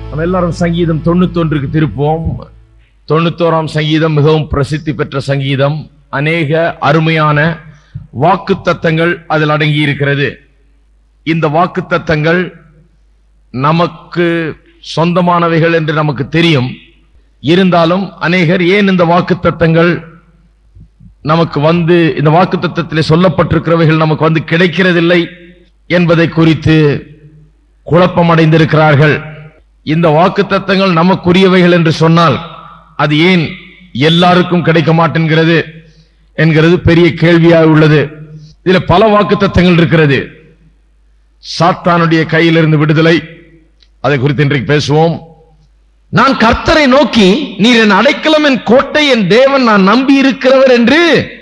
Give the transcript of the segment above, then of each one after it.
நம்ம எல்லாரும் சங்கீதம் தொண்ணூத்தொன்றுக்கு திருப்போம் தொண்ணூத்தோராம் சங்கீதம் மிகவும் பிரசித்தி பெற்ற சங்கீதம் அநேக அருமையான வாக்கு தத்தங்கள் அதில் அடங்கி இருக்கிறது இந்த வாக்கு தத்தங்கள் நமக்கு சொந்தமானவைகள் என்று நமக்கு தெரியும் இருந்தாலும் அநேகர் ஏன் இந்த வாக்கு தத்தங்கள் நமக்கு வந்து இந்த வாக்கு தத்தத்திலே சொல்லப்பட்டிருக்கிறவைகள் நமக்கு வந்து கிடைக்கிறதில்லை என்பதை குறித்து குழப்பமடைந்திருக்கிறார்கள் இந்த வாக்கு தத்தங்கள் நமக்குரியவைகள் என்று சொன்னால் அது ஏன் எல்லாருக்கும் கிடைக்க மாட்டேங்கிறது என்கிறது பெரிய கேள்வியாக உள்ளது இதுல பல வாக்கு தத்தங்கள் இருக்கிறது சாத்தானுடைய கையிலிருந்து விடுதலை அதை குறித்து இன்றைக்கு பேசுவோம் நான் கர்த்தரை நோக்கி நீர் என் அடைக்கலம் என் கோட்டை என் தேவன் நான் நம்பி இருக்கிறவர் என்று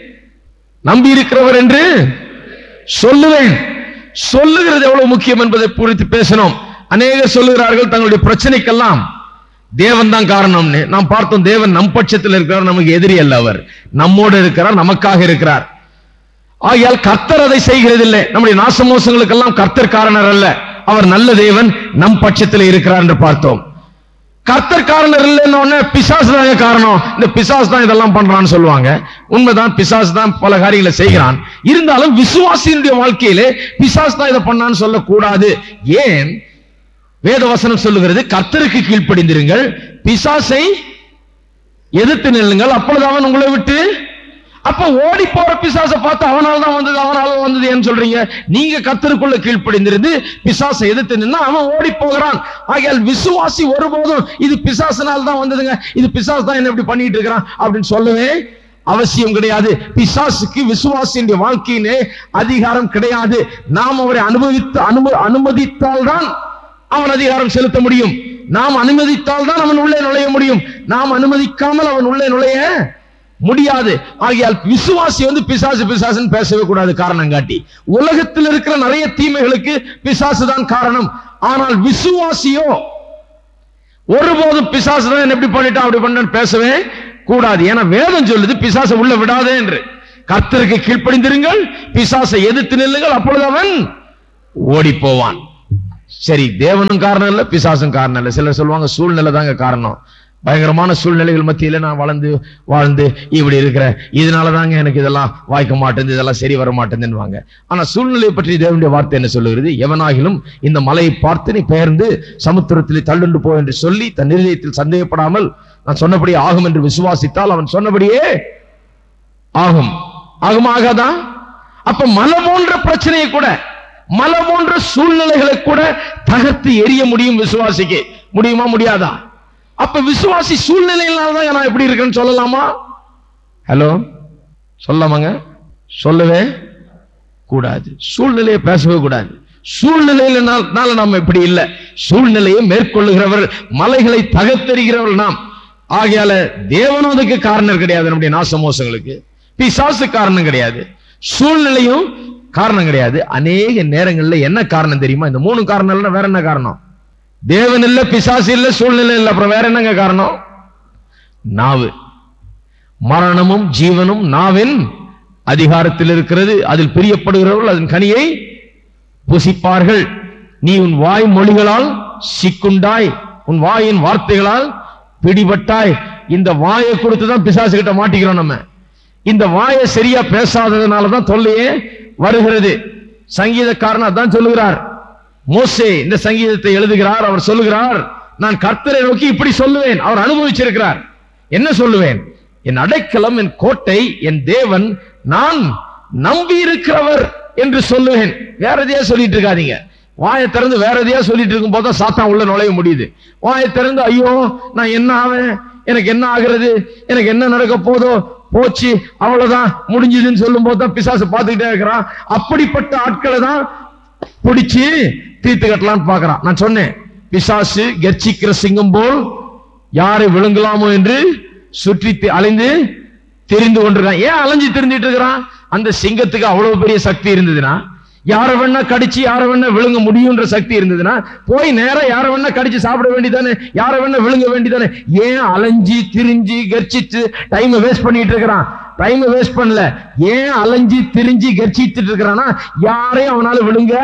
நம்பி இருக்கிறவர் என்று சொல்லுவேன் சொல்லுகிறது எவ்வளவு முக்கியம் என்பதை குறித்து பேசணும் அநேகர் சொல்லுகிறார்கள் தங்களுடைய பிரச்சனைக்கெல்லாம் தேவன் தான் காரணம்னு நாம் பார்த்தோம் தேவன் நம் பட்சத்தில் இருக்கிறார் நமக்கு எதிரி அல்ல அவர் நம்மோடு இருக்கிறார் நமக்காக இருக்கிறார் ஆகையால் கர்த்தர் அதை செய்கிறதில்லை நம்முடைய நாசமோசங்களுக்கெல்லாம் கர்த்தர் காரணர் அல்ல அவர் நல்ல தேவன் நம் பட்சத்தில் இருக்கிறார் என்று பார்த்தோம் கர்த்தர் காரணர் இல்லைன்னு உடனே பிசாசு தாங்க காரணம் இந்த பிசாசு தான் இதெல்லாம் பண்றான்னு சொல்லுவாங்க உண்மைதான் பிசாசு தான் பல காரியங்களை செய்கிறான் இருந்தாலும் விசுவாசியினுடைய வாழ்க்கையிலே பிசாசு தான் இதை பண்ணான்னு சொல்லக்கூடாது ஏன் வேதவசனம் சொல்லுகிறது கர்த்தருக்கு கீழ்ப்படிந்திருங்கள் பிசாசை எதிர்த்து நில்லுங்கள் அப்பொழுது அவன் உங்களை விட்டு அப்ப ஓடி போற பிசாசை பார்த்து அவனால தான் வந்தது அவனால வந்தது ஏன்னு சொல்றீங்க நீங்க கத்தருக்குள்ள கீழ்ப்படிந்திருந்து பிசாசை எதிர்த்து நின்னா அவன் ஓடி போகிறான் ஆகையால் விசுவாசி ஒருபோதும் இது பிசாசினால் தான் வந்ததுங்க இது பிசாசு தான் என்ன இப்படி பண்ணிட்டு இருக்கிறான் அப்படின்னு சொல்லவே அவசியம் கிடையாது பிசாசுக்கு விசுவாசியின் வாழ்க்கையிலே அதிகாரம் கிடையாது நாம் அவரை அனுபவித்து அனும அனுமதித்தால் தான் அவன் அதிகாரம் செலுத்த முடியும் நாம் அனுமதித்தால் தான் அவன் உள்ளே நுழைய முடியும் நாம் அனுமதிக்காமல் அவன் உள்ளே நுழைய முடியாது ஆகையால் விசுவாசி வந்து பிசாசு பிசாசுன்னு பேசவே கூடாது காரணம் காட்டி உலகத்தில் இருக்கிற நிறைய தீமைகளுக்கு பிசாசு தான் காரணம் ஆனால் விசுவாசியோ ஒருபோதும் பிசாசு தான் என்ன எப்படி பண்ணிட்டான் அப்படி பண்ண பேசவே கூடாது ஏன்னா வேதம் சொல்லுது பிசாசை உள்ள விடாதே என்று கர்த்தருக்கு கீழ்ப்படிந்திருங்கள் பிசாசை எதிர்த்து நில்லுங்கள் அப்பொழுது அவன் ஓடி போவான் சரி தேவனும் காரணம் இல்ல பிசாசும் காரணம் இல்ல சிலர் சொல்லுவாங்க சூழ்நிலை தாங்க காரணம் பயங்கரமான சூழ்நிலைகள் மத்தியில நான் வளர்ந்து வாழ்ந்து இப்படி இருக்கிறேன் இதனால தாங்க எனக்கு இதெல்லாம் வாய்க்க மாட்டேங்குது இதெல்லாம் சரி வர மாட்டேங்குதுன்னு ஆனா சூழ்நிலையை பற்றி தேவனுடைய வார்த்தை என்ன சொல்லுகிறது எவனாகிலும் இந்த மலையை பார்த்து நீ பெயர்ந்து சமுத்திரத்தில் தள்ளுண்டு போ என்று சொல்லி தன் நிலையத்தில் சந்தேகப்படாமல் நான் சொன்னபடியே ஆகும் என்று விசுவாசித்தால் அவன் சொன்னபடியே ஆகும் ஆகும் ஆகாதா அப்ப மலை போன்ற பிரச்சனையை கூட மலை போன்ற சூழ்நிலைகளை கூட தகர்த்து எரிய முடியும் விசுவாசிக்கு முடியுமா முடியாதா அப்ப விசுவாசி சூழ்நிலையினால்தான் நான் எப்படி இருக்கேன்னு சொல்லலாமா ஹலோ சொல்லலாமாங்க சொல்லவே கூடாது சூழ்நிலையை பேசவே கூடாது சூழ்நிலையினால நாம் இப்படி இல்லை சூழ்நிலையை மேற்கொள்ளுகிறவர் மலைகளை தகர்த்தெறிகிறவர்கள் நாம் ஆகையால தேவனும் அதுக்கு காரணம் கிடையாது நம்முடைய நாசமோசங்களுக்கு பிசாசு காரணம் கிடையாது சூழ்நிலையும் காரணம் கிடையாது அநேக நேரங்கள்ல என்ன காரணம் தெரியுமா இந்த மூணு காரணம் இல்லைன்னா வேற என்ன காரணம் தேவன் இல்ல பிசாசு இல்ல சூழ்நிலை இல்ல அப்புறம் வேற என்னங்க காரணம் நாவு மரணமும் ஜீவனும் நாவின் அதிகாரத்தில் இருக்கிறது அதில் பிரியப்படுகிறவர்கள் அதன் கனியை புசிப்பார்கள் நீ உன் வாய் மொழிகளால் சிக்குண்டாய் உன் வாயின் வார்த்தைகளால் பிடிபட்டாய் இந்த வாயை கொடுத்து தான் பிசாசு கிட்ட மாட்டிக்கிறோம் நம்ம இந்த வாயை சரியா பேசாததுனால தான் தொல்லையே வருகிறது சங்கீதக்காரன் அதான் சொல்லுகிறார் மோசே இந்த சங்கீதத்தை எழுதுகிறார் அவர் சொல்லுகிறார் நான் கர்த்தரை நோக்கி இப்படி சொல்லுவேன் அவர் அனுபவிச்சிருக்கிறார் என்ன சொல்லுவேன் என் அடைக்கலம் என் கோட்டை என் தேவன் நான் நம்பி இருக்கிறவர் என்று சொல்லுவேன் வேற எதையா சொல்லிட்டு இருக்காதீங்க வாயை திறந்து வேற எதையா சொல்லிட்டு இருக்கும் போது சாத்தான் உள்ள நுழைய முடியுது வாயை திறந்து ஐயோ நான் என்ன ஆவேன் எனக்கு என்ன ஆகிறது எனக்கு என்ன நடக்க போதோ போச்சு அவ்வளவுதான் முடிஞ்சதுன்னு சொல்லும் போது தான் பிசாசு பார்த்துக்கிட்டே இருக்கிறான் அப்படிப்பட்ட ஆட்களை தான் பிடிச்சு தீர்த்து கட்டலாம்னு பார்க்கறான் நான் சொன்னேன் பிசாசு கர்ச்சிக்கிற சிங்கம் போல் யாரை விழுங்கலாமோ என்று சுற்றி தி- அலைந்து தெரிந்து கொண்டிருக்கான் ஏன் அலைஞ்சு தெரிஞ்சிட்டு இருக்கிறான் அந்த சிங்கத்துக்கு அவ்வளவு பெரிய சக்தி இருந்ததுன்னா யார வேணா கடிச்சு யார வேணா விழுங்க முடியும்ன்ற சக்தி இருந்ததுன்னா போய் நேரா யார வேணா கடிச்சு சாப்பிட வேண்டியதானே யார வேணா விழுங்க வேண்டியதானே ஏன் அலைஞ்சி திரிஞ்சு கர்ச்சிச்சு டைம் வேஸ்ட் பண்ணிட்டு இருக்கிறான் டைம் வேஸ்ட் பண்ணல ஏன் அலைஞ்சி திரிஞ்சு கர்ச்சிட்டு இருக்கிறான்னா யாரையும் அவனால விழுங்க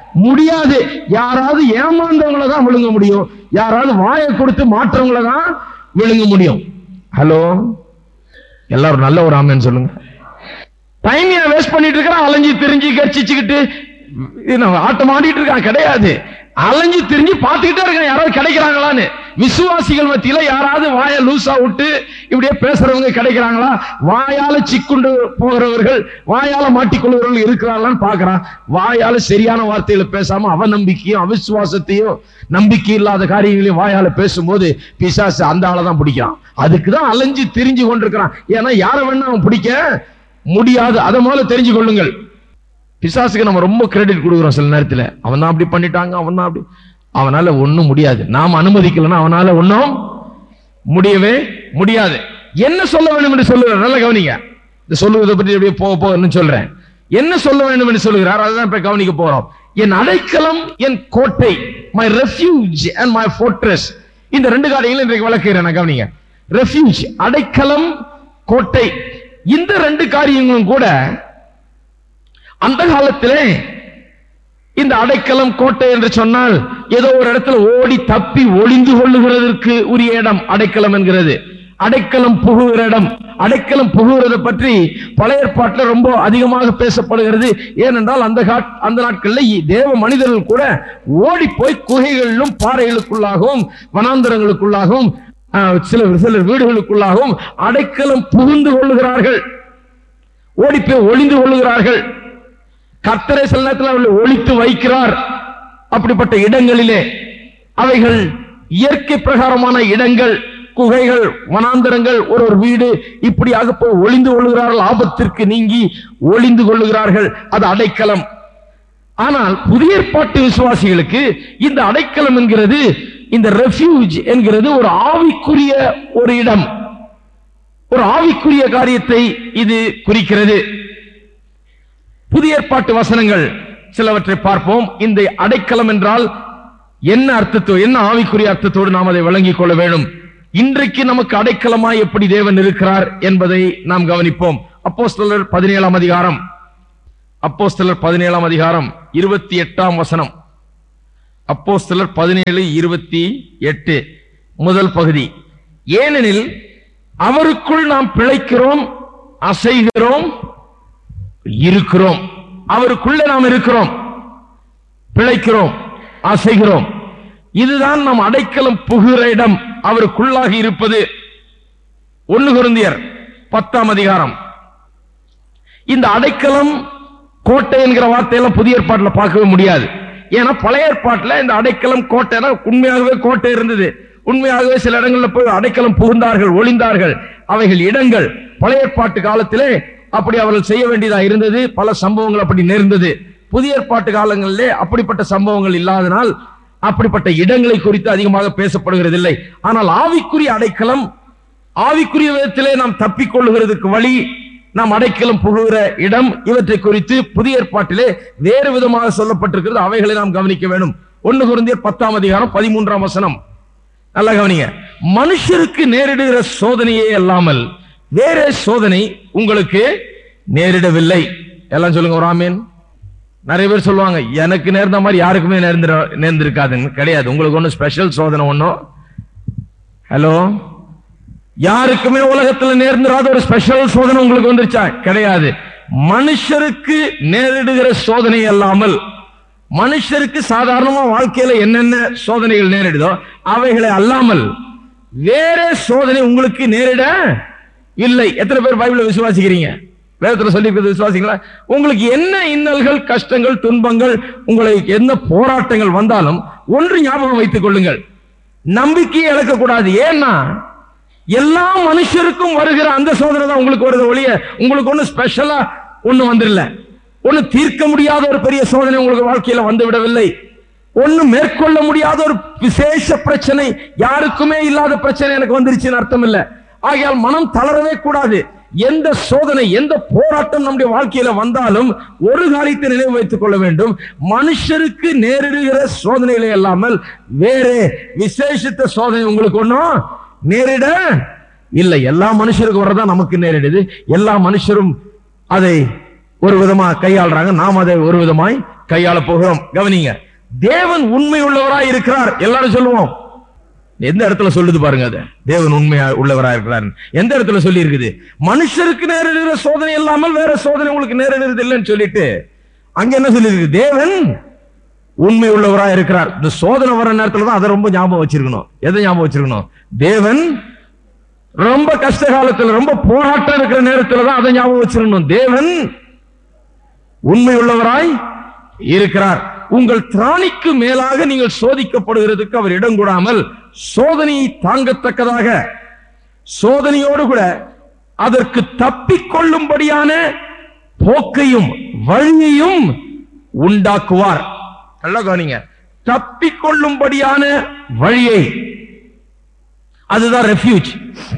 முடியாது யாராவது ஏமாந்தவங்கள தான் விழுங்க முடியும் யாராவது வாயை கொடுத்து மாற்றவங்கள தான் விழுங்க முடியும் ஹலோ எல்லாரும் நல்ல ஒரு ஆமேன்னு சொல்லுங்க டைம் ஏன் வேஸ்ட் பண்ணிட்டு இருக்கிறான் அலைஞ்சு திரிஞ்சு கட்சிச்சுக்கிட்டு ஆட்டம் ஆடிட்டு இருக்கான் கிடையாது அலைஞ்சு திரிஞ்சு பார்த்துக்கிட்டே இருக்கான் யாராவது கிடைக்கிறாங்களான்னு விசுவாசிகள் மத்தியில யாராவது வாய லூசா விட்டு இப்படியே பேசுறவங்க கிடைக்கிறாங்களா வாயால சிக்குண்டு போகிறவர்கள் வாயால மாட்டிக்கொள்கிறவர்கள் இருக்கிறாங்களான்னு பாக்குறான் வாயால சரியான வார்த்தைகளை பேசாம அவநம்பிக்கையும் அவிசுவாசத்தையும் நம்பிக்கை இல்லாத காரியங்களையும் வாயால பேசும்போது பிசாசு அந்த ஆளை தான் பிடிக்கிறான் அதுக்கு தான் அலைஞ்சு திரிஞ்சு கொண்டிருக்கிறான் ஏன்னா யாரை வேணா அவன் பிடிக்க முடியாது அதை முதல்ல தெரிஞ்சு கொள்ளுங்கள் பிசாசுக்கு நம்ம ரொம்ப கிரெடிட் கொடுக்குறோம் சில நேரத்துல அவன் தான் அப்படி பண்ணிட்டாங்க அவன் தான் அப்படி அவனால ஒண்ணும் முடியாது நாம் அனுமதிக்கலன்னா அவனால ஒண்ணும் முடியவே முடியாது என்ன சொல்ல வேண்டும் என்று சொல்லுகிறார் நல்ல கவனிங்க இந்த சொல்லுவதை பற்றி அப்படியே போக போகன்னு சொல்றேன் என்ன சொல்ல வேண்டும் என்று சொல்லுகிறார் அதுதான் இப்ப கவனிக்க போறோம் என் அடைக்கலம் என் கோட்டை my refuge and my fortress இந்த ரெண்டு காரியங்களும் இன்றைக்கு விளக்குகிறேன் நான் கவனிங்க ரெஃப்யூஜ் அடைக்கலம் கோட்டை இந்த ரெண்டு காரியங்களும் கூட அந்த காலத்திலே இந்த அடைக்கலம் கோட்டை என்று சொன்னால் ஏதோ ஒரு இடத்துல ஓடி தப்பி ஒளிந்து கொள்ளுகிறதற்கு உரிய இடம் அடைக்கலம் என்கிறது அடைக்கலம் புகுகிற இடம் அடைக்கலம் புகுகிறத பற்றி பழைய ஏற்பாட்டில் ரொம்ப அதிகமாக பேசப்படுகிறது ஏனென்றால் அந்த காட் அந்த நாட்களில் தேவ மனிதர்கள் கூட ஓடி போய் குகைகளிலும் பாறைகளுக்குள்ளாகவும் வனாந்தரங்களுக்குள்ளாகவும் ஆஹ், சில சிலர் வீடுகளுக்குள்ளாகவும் அடைக்கலம் புகுந்து கொள்ளுகிறார்கள் ஓடி போய் ஒளிந்து கொள்ளுகிறார்கள் கர்த்தரை சில நேரத்தில் அவர்களை ஒழித்து வைக்கிறார் அப்படிப்பட்ட இடங்களிலே அவைகள் இயற்கை பிரகாரமான இடங்கள் குகைகள் வனாந்தரங்கள் ஒரு ஒரு வீடு இப்படியாக போய் ஒளிந்து கொள்ளுகிறார்கள் ஆபத்திற்கு நீங்கி ஒளிந்து கொள்ளுகிறார்கள் அது அடைக்கலம் ஆனால் புதிய ஏற்பாட்டு விசுவாசிகளுக்கு இந்த அடைக்கலம் என்கிறது இந்த ரெஃப்யூஜ் என்கிறது ஒரு ஆவிக்குரிய ஒரு இடம் ஒரு ஆவிக்குரிய காரியத்தை இது குறிக்கிறது புதிய ஏற்பாட்டு வசனங்கள் சிலவற்றை பார்ப்போம் இந்த அடைக்கலம் என்றால் என்ன அர்த்தத்தோடு என்ன ஆவிக்குரிய அர்த்தத்தோடு நாம் அதை விளங்கிக் கொள்ள வேண்டும் இன்றைக்கு நமக்கு அடைக்கலமாய் எப்படி தேவன் இருக்கிறார் என்பதை நாம் கவனிப்போம் அப்போஸ்தலர் பதினேழாம் அதிகாரம் அப்போஸ்தலர் பதினேழாம் அதிகாரம் இருபத்தி எட்டாம் வசனம் அப்போஸ்தலர் பதினேழு இருபத்தி எட்டு முதல் பகுதி ஏனெனில் அவருக்குள் நாம் பிழைக்கிறோம் அசைகிறோம் இருக்கிறோம் அவருக்குள்ள நாம் இருக்கிறோம் பிழைக்கிறோம் அசைகிறோம் இதுதான் நம் அடைக்கலம் புகுகிற இடம் அவருக்குள்ளாக இருப்பது ஒன்னு குருந்தியர் பத்தாம் அதிகாரம் இந்த அடைக்கலம் கோட்டை என்கிற வார்த்தையெல்லாம் புதிய ஏற்பாட்டில் பார்க்கவே முடியாது ஏன்னா பழைய ஏற்பாட்டில் இந்த அடைக்கலம் கோட்டைனா உண்மையாகவே கோட்டை இருந்தது உண்மையாகவே சில இடங்கள்ல போய் அடைக்கலம் புகுந்தார்கள் ஒளிந்தார்கள் அவைகள் இடங்கள் பழைய ஏற்பாட்டு காலத்திலே அப்படி அவர்கள் செய்ய வேண்டியதா இருந்தது பல சம்பவங்கள் அப்படி நேர்ந்தது புதிய ஏற்பாட்டு காலங்களிலே அப்படிப்பட்ட சம்பவங்கள் இல்லாதனால் அப்படிப்பட்ட இடங்களை குறித்து அதிகமாக பேசப்படுகிறதில்லை ஆனால் ஆவிக்குரிய அடைக்கலம் ஆவிக்குரிய விதத்திலே நாம் தப்பிக்கொள்ளுகிறதுக்கு வழி நாம் அடைக்கலம் புகுகிற இடம் இவற்றை குறித்து புதிய ஏற்பாட்டிலே வேறு விதமாக சொல்லப்பட்டிருக்கிறது அவைகளை நாம் கவனிக்க வேண்டும் ஒன்னு குருந்தியர் பத்தாம் அதிகாரம் பதிமூன்றாம் வசனம் நல்லா கவனிங்க மனுஷருக்கு நேரிடுகிற சோதனையே அல்லாமல் வேற சோதனை உங்களுக்கு நேரிடவில்லை எல்லாம் சொல்லுங்க ஒரு ஆமீன் நிறைய பேர் சொல்லுவாங்க எனக்கு நேர்ந்த மாதிரி யாருக்குமே நேர்ந்திர நேர்ந்திருக்காதுன்னு கிடையாது உங்களுக்கு ஒன்றும் ஸ்பெஷல் சோதனை ஒன்றும் ஹலோ யாருக்குமே உலகத்துல நேர்ந்திராத ஒரு ஸ்பெஷல் சோதனை உங்களுக்கு வந்துருச்சா கிடையாது மனுஷருக்கு நேரிடுகிற சோதனை அல்லாமல் மனுஷருக்கு சாதாரணமா வாழ்க்கையில என்னென்ன சோதனைகள் நேரிடுதோ அவைகளை அல்லாமல் வேற சோதனை உங்களுக்கு நேரிட இல்லை எத்தனை பேர் பைபிளை விசுவாசிக்கிறீங்க வேதத்துல சொல்லி விசுவாசிங்களா உங்களுக்கு என்ன இன்னல்கள் கஷ்டங்கள் துன்பங்கள் உங்களுக்கு என்ன போராட்டங்கள் வந்தாலும் ஒன்று ஞாபகம் வைத்துக் கொள்ளுங்கள் நம்பிக்கையை இழக்கக்கூடாது ஏன்னா எல்லா மனுஷருக்கும் வருகிற அந்த சோதனை தான் உங்களுக்கு வருது ஒழிய உங்களுக்கு ஒண்ணு ஸ்பெஷலா ஒண்ணு வந்துடல ஒண்ணு தீர்க்க முடியாத ஒரு பெரிய சோதனை உங்களுக்கு வாழ்க்கையில வந்து விடவில்லை ஒண்ணு மேற்கொள்ள முடியாத ஒரு விசேஷ பிரச்சனை யாருக்குமே இல்லாத பிரச்சனை எனக்கு வந்துருச்சுன்னு அர்த்தம் இல்ல ஆகையால் மனம் தளரவே கூடாது எந்த சோதனை எந்த போராட்டம் நம்முடைய வாழ்க்கையில வந்தாலும் ஒரு காரியத்தை நினைவு வைத்துக் கொள்ள வேண்டும் மனுஷருக்கு நேரிடுகிற சோதனைகளை அல்லாமல் வேறு விசேஷித்த சோதனை உங்களுக்கு ஒண்ணும் நேரிட இல்லை எல்லா மனுஷருக்கு வரதான் நமக்கு நேரிடுது எல்லா மனுஷரும் அதை ஒரு விதமா கையாளுறாங்க நாம் அதை ஒரு விதமாய் கையாள போகிறோம் கவனிங்க தேவன் உண்மை உள்ளவராய் இருக்கிறார் எல்லாரும் சொல்லுவோம் எந்த இடத்துல சொல்லுது பாருங்க அது தேவன் உண்மையா உள்ளவரா இருக்கிறார் எந்த இடத்துல சொல்லி இருக்குது மனுஷருக்கு நேரிடுகிற சோதனை இல்லாமல் வேற சோதனை உங்களுக்கு நேரிடுறது இல்லைன்னு சொல்லிட்டு அங்க என்ன சொல்லி இருக்கு தேவன் உண்மை உள்ளவரா இருக்கிறார் இந்த சோதனை வர நேரத்துல தான் அதை ரொம்ப ஞாபகம் வச்சிருக்கணும் எதை ஞாபகம் வச்சிருக்கணும் தேவன் ரொம்ப கஷ்ட காலத்துல ரொம்ப போராட்டம் இருக்கிற நேரத்துல தான் அதை ஞாபகம் வச்சிருக்கணும் தேவன் உண்மை உள்ளவராய் இருக்கிறார் உங்கள் திராணிக்கு மேலாக நீங்கள் சோதிக்கப்படுகிறதுக்கு அவர் இடம் கூடாமல் சோதனையை தாங்கத்தக்கதாக சோதனையோடு கூட அதற்கு தப்பிக்கொள்ளும்படியான போக்கையும் வழியையும் உண்டாக்குவார் நல்லா கவனிங்க தப்பிக்கொள்ளும்படியான வழியை அதுதான் ரெஃப்யூஜ்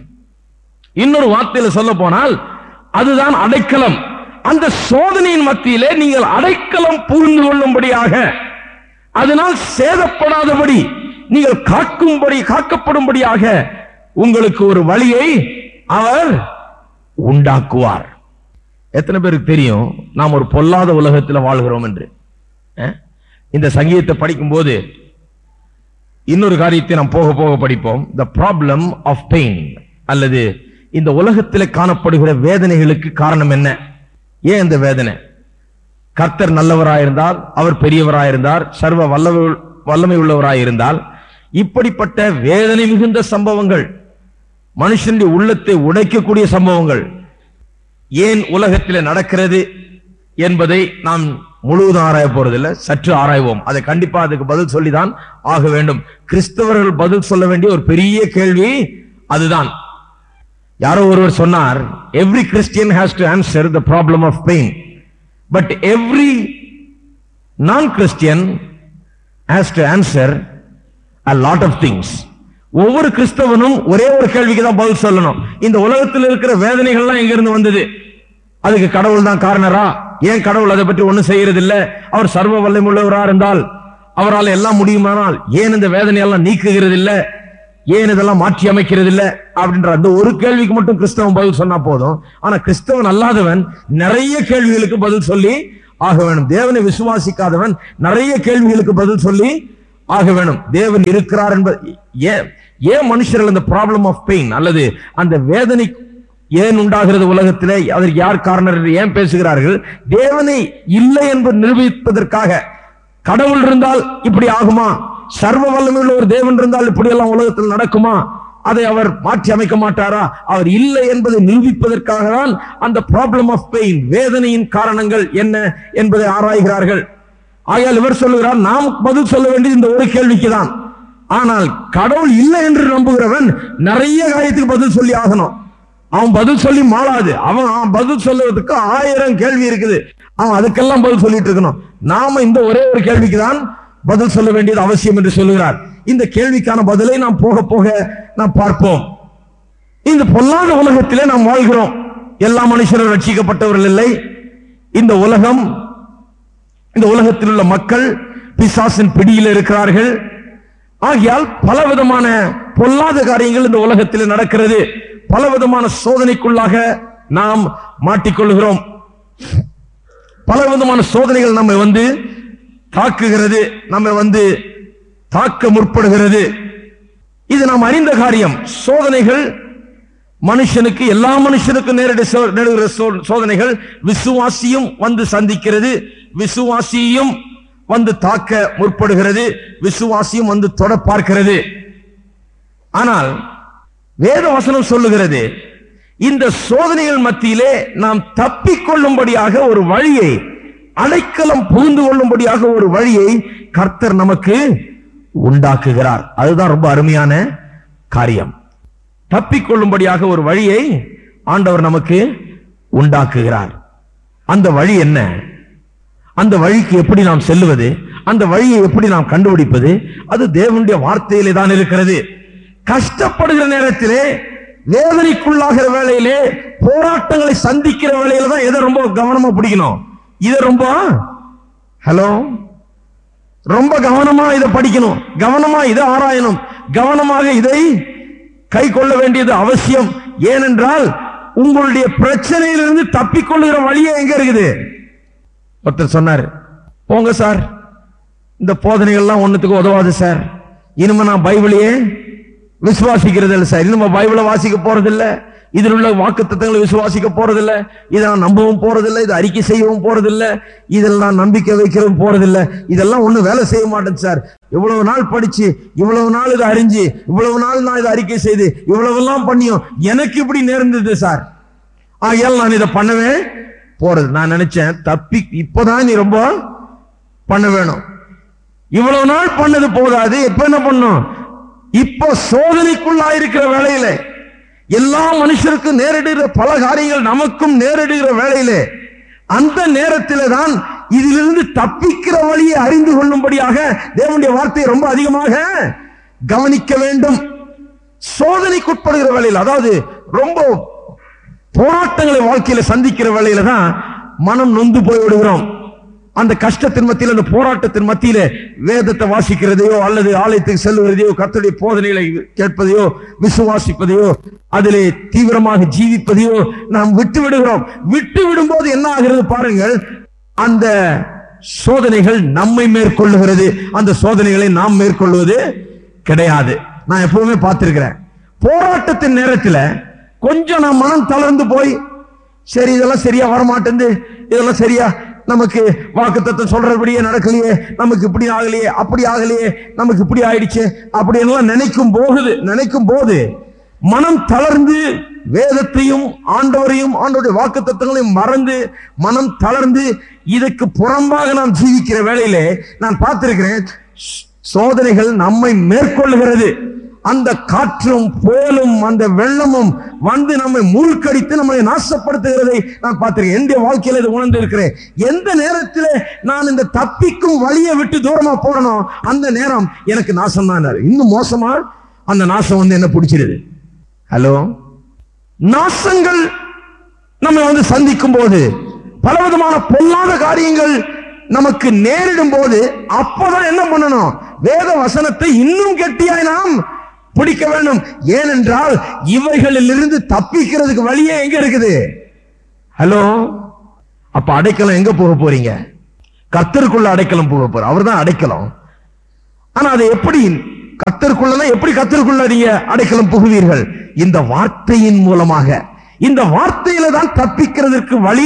இன்னொரு வார்த்தையில சொல்ல போனால் அதுதான் அடைக்கலம் அந்த சோதனையின் மத்தியிலே நீங்கள் அடைக்கலம் புரிந்து கொள்ளும்படியாக அதனால் சேதப்படாதபடி நீங்கள் காக்கும்படி காக்கப்படும்படியாக உங்களுக்கு ஒரு வழியை அவர் உண்டாக்குவார் எத்தனை பேருக்கு தெரியும் நாம் ஒரு பொல்லாத உலகத்தில் வாழ்கிறோம் என்று அஹ்? இந்த சங்கீதத்தை படிக்கும்போது இன்னொரு காரியத்தை நாம் போக போக படிப்போம் த ப்ராப்ளம் ஆஃப் பெயின் அல்லது இந்த உலகத்தில் காணப்படுகிற வேதனைகளுக்கு காரணம் என்ன ஏன் இந்த வேதனை கர்த்தர் நல்லவராயிருந்தால் அவர் பெரியவராயிருந்தார் சர்வ வல்லமை வல்லமை உள்ளவராயிருந்தால் இப்படிப்பட்ட வேதனை மிகுந்த சம்பவங்கள் மனுஷனுடைய உள்ளத்தை உடைக்கக்கூடிய சம்பவங்கள் ஏன் உலகத்தில் நடக்கிறது என்பதை நாம் முழுவதும் ஆராய போறதில்லை சற்று ஆராய்வோம் அதை கண்டிப்பா அதுக்கு பதில் சொல்லிதான் ஆக வேண்டும் கிறிஸ்தவர்கள் பதில் சொல்ல வேண்டிய ஒரு பெரிய கேள்வி அதுதான் யாரோ ஒருவர் சொன்னார் every Christian has to answer the problem of pain but every non Christian has to answer a lot of things ஒவ்வொரு கிறிஸ்தவனும் ஒரே ஒரு கேள்விக்கு தான் பதில் சொல்லணும் இந்த உலகத்தில் இருக்கிற வேதனைகள்லாம் எங்க இருந்து வந்தது அதுக்கு கடவுள் தான் காரணரா ஏன் கடவுள் அதை பற்றி ஒண்ணும் செய்யறது இல்ல அவர் சர்வ வல்லமுள்ளவரா இருந்தால் அவரால் எல்லாம் முடியுமானால் ஏன் இந்த வேதனையெல்லாம் நீக்குகிறது இல்ல ஏன் இதெல்லாம் மாற்றி அமைக்கிறது இல்ல அப்படின்ற அந்த ஒரு கேள்விக்கு மட்டும் கிறிஸ்தவன் பதில் சொன்னா போதும் ஆனா கிறிஸ்தவன் அல்லாதவன் நிறைய கேள்விகளுக்கு பதில் சொல்லி ஆக வேணும் தேவனை விசுவாசிக்காதவன் நிறைய கேள்விகளுக்கு பதில் சொல்லி ஆக வேணும் தேவன் இருக்கிறார் என்பது ஏன் ஏன் மனுஷர்கள் அந்த ப்ராப்ளம் ஆஃப் பெயின் அல்லது அந்த வேதனை ஏன் உண்டாகிறது உலகத்திலே அதற்கு யார் காரணர் என்று ஏன் பேசுகிறார்கள் தேவனை இல்லை என்று நிரூபிப்பதற்காக கடவுள் இருந்தால் இப்படி ஆகுமா சர்வ வல்லமை உள்ள ஒரு தேவன் இருந்தால் இப்படி எல்லாம் உலகத்தில் நடக்குமா அதை அவர் மாற்றி அமைக்க மாட்டாரா அவர் இல்லை என்பதை நிரூபிப்பதற்காக தான் அந்த ப்ராப்ளம் ஆஃப் பெயின் வேதனையின் காரணங்கள் என்ன என்பதை ஆராய்கிறார்கள் ஆகையால் இவர் சொல்லுகிறார் நாம் பதில் சொல்ல வேண்டியது இந்த ஒரு கேள்விக்கு தான் ஆனால் கடவுள் இல்லை என்று நம்புகிறவன் நிறைய காரியத்துக்கு பதில் சொல்லி ஆகணும் அவன் பதில் சொல்லி மாளாது அவன் அவன் பதில் சொல்லுவதற்கு ஆயிரம் கேள்வி இருக்குது அவன் அதுக்கெல்லாம் பதில் சொல்லிட்டு இருக்கணும் நாம இந்த ஒரே ஒரு கேள்விக்கு தான் பதில் சொல்ல வேண்டியது அவசியம் என்று சொல்லுகிறார் இந்த கேள்விக்கான பதிலை நாம் போக போக நாம் பார்ப்போம் இந்த பொல்லாத உலகத்திலே நாம் வாழ்கிறோம் எல்லா மனுஷரும் ரட்சிக்கப்பட்டவர்கள் இல்லை இந்த உலகம் இந்த உலகத்தில் உள்ள மக்கள் பிசாசின் பிடியில் இருக்கிறார்கள் ஆகையால் பல விதமான பொல்லாத காரியங்கள் இந்த உலகத்தில் நடக்கிறது பல விதமான சோதனைக்குள்ளாக நாம் மாட்டிக்கொள்கிறோம் பல விதமான சோதனைகள் நம்மை வந்து தாக்குகிறது நம்மை வந்து தாக்க முற்படுகிறது இது நாம் அறிந்த காரியம் சோதனைகள் மனுஷனுக்கு எல்லா மனுஷனுக்கும் நேரடி சோ- நேருகிற சோ- சோதனைகள் விசுவாசியும் வந்து சந்திக்கிறது விசுவாசியும் வந்து தாக்க முற்படுகிறது விசுவாசியும் வந்து தொட பார்க்கிறது ஆனால் வேத வசனம் சொல்லுகிறது இந்த சோதனைகள் மத்தியிலே நாம் தப்பிக்கொள்ளும்படியாக ஒரு வழியை அடைக்கலம் புகுந்து கொள்ளும்படியாக ஒரு வழியை கர்த்தர் நமக்கு உண்டாக்குகிறார் அதுதான் ரொம்ப அருமையான காரியம் தப்பிக்கொள்ளும்படியாக ஒரு வழியை ஆண்டவர் நமக்கு உண்டாக்குகிறார் அந்த வழி என்ன அந்த வழிக்கு எப்படி நாம் செல்லுவது அந்த வழியை எப்படி நாம் கண்டுபிடிப்பது அது தேவனுடைய வார்த்தையிலே தான் இருக்கிறது கஷ்டப்படுகிற நேரத்திலே வேதனைக்குள்ளாகிற வேளையிலே போராட்டங்களை சந்திக்கிற வேளையில தான் எதை ரொம்ப கவனமா பிடிக்கணும் இதை ரொம்ப ஹலோ ரொம்ப கவனமா இதை படிக்கணும் கவனமா இதை ஆராயணும் கவனமாக இதை கை கொள்ள வேண்டியது அவசியம் ஏனென்றால் உங்களுடைய பிரச்சனையிலிருந்து தப்பிக்கொள்ளுகிற வழியே எங்க இருக்குது ஒருத்தர் சொன்னாரு போங்க சார் இந்த போதனைகள்லாம் ஒண்ணுத்துக்கு உதவாது சார் இனிமே நான் பைபிளையே விசுவாசிக்கிறது இல்லை சார் இனிமே பைபிளை வாசிக்க போறதில்ல இதில் உள்ள வாக்கு தத்தங்களை விசுவாசிக்க போறதில்ல இதை நான் நம்பவும் போறதில்ல இதை அறிக்கை செய்யவும் போறதில்ல இதில் நான் நம்பிக்கை வைக்கவும் போறதில்ல இதெல்லாம் ஒண்ணும் வேலை செய்ய மாட்டேன் சார் இவ்வளவு நாள் படிச்சு இவ்வளவு நாள் இதை அறிஞ்சு இவ்வளவு நாள் நான் இதை அறிக்கை செய்து இவ்வளவு எல்லாம் பண்ணியும் எனக்கு இப்படி நேர்ந்தது சார் ஆகையால் நான் இதை பண்ணவே போறது நான் நினைச்சேன் தப்பி இப்பதான் நீ ரொம்ப பண்ண வேணும் இவ்வளவு நாள் பண்ணது போதாது இப்ப என்ன பண்ணும் இப்போ சோதனைக்குள்ளா இருக்கிற வேலையில எல்லா மனுஷருக்கும் நேரிடுகிற பல காரியங்கள் நமக்கும் நேரிடுகிற வேலையிலே அந்த நேரத்திலே தான் இதிலிருந்து தப்பிக்கிற வழியை அறிந்து கொள்ளும்படியாக தேவனுடைய வார்த்தையை ரொம்ப அதிகமாக கவனிக்க வேண்டும் சோதனைக்குட்படுகிற வேலையில் அதாவது ரொம்ப போராட்டங்களை வாழ்க்கையில சந்திக்கிற வேலையில தான் மனம் நொந்து போய் விடுகிறோம் அந்த கஷ்டத்தின் மத்தியில் அந்த போராட்டத்தின் மத்தியில வேதத்தை வாசிக்கிறதையோ அல்லது ஆலயத்துக்கு செல்வதையோ கர்த்தருடைய போதனைகளை கேட்பதையோ விசுவாசிப்பதையோ அதிலே தீவிரமாக ஜீவிப்பதையோ நாம் விட்டு விடுகிறோம் விட்டு விடும்போது என்ன ஆகிறது பாருங்கள் அந்த சோதனைகள் நம்மை மேற்கொள்ளுகிறது அந்த சோதனைகளை நாம் மேற்கொள்வது கிடையாது நான் எப்பவுமே பார்த்திருக்கிறேன் போராட்டத்தின் நேரத்துல கொஞ்சம் நான் மனம் தளர்ந்து போய் சரி இதெல்லாம் சரியா வரமாட்டேங்குது இதெல்லாம் சரியா நமக்கு வாக்குத்தத்தம் சொல்றபடியே நடக்கலையே நமக்கு இப்படி ஆகலையே அப்படி ஆகலையே நமக்கு இப்படி ஆயிடுச்சு அப்படி எல்லாம் நினைக்கும் போகுது நினைக்கும் போது மனம் தளர்ந்து வேதத்தையும் ஆண்டவரையும் ஆண்டவருடைய வாக்குத்தத்தங்களையும் மறந்து மனம் தளர்ந்து இதுக்கு புறம்பாக நாம் ஜீவிக்கிற வேளையிலே நான் பார்த்திருக்கிறேன் சோதனைகள் நம்மை மேற்கொள்ளுகிறது அந்த காற்றும் புயலும் அந்த வெள்ளமும் வந்து நம்மை மூழ்கடித்து நம்மை நாசப்படுத்துகிறதை நான் பார்த்திருக்கேன் என்னுடைய வாழ்க்கையில இது உணர்ந்து இருக்கிறேன் எந்த நேரத்தில் நான் இந்த தப்பிக்கும் வழியை விட்டு தூரமா போறனோ அந்த நேரம் எனக்கு நாசம் தான் இன்னும் மோசமா அந்த நாசம் வந்து என்ன பிடிச்சிருது ஹலோ நாசங்கள் நம்ம வந்து சந்திக்கும் போது பலவிதமான பொல்லாத காரியங்கள் நமக்கு நேரிடும் போது அப்பதான் என்ன பண்ணணும் வேத வசனத்தை இன்னும் கெட்டியாய் நாம் பிடிக்க வேண்டும் ஏனென்றால் இவைகளில் இருந்து தப்பிக்கிறதுக்கு வழியே எங்க இருக்குது ஹலோ அப்ப அடைக்கலம் எங்க போக போறீங்க கத்தருக்குள்ள அடைக்கலம் போக போற அவர் தான் அடைக்கலம் ஆனா அது எப்படி கத்தருக்குள்ள எப்படி கத்தருக்குள்ள நீங்க அடைக்கலம் புகுவீர்கள் இந்த வார்த்தையின் மூலமாக இந்த வார்த்தையில தான் தப்பிக்கிறதுக்கு வழி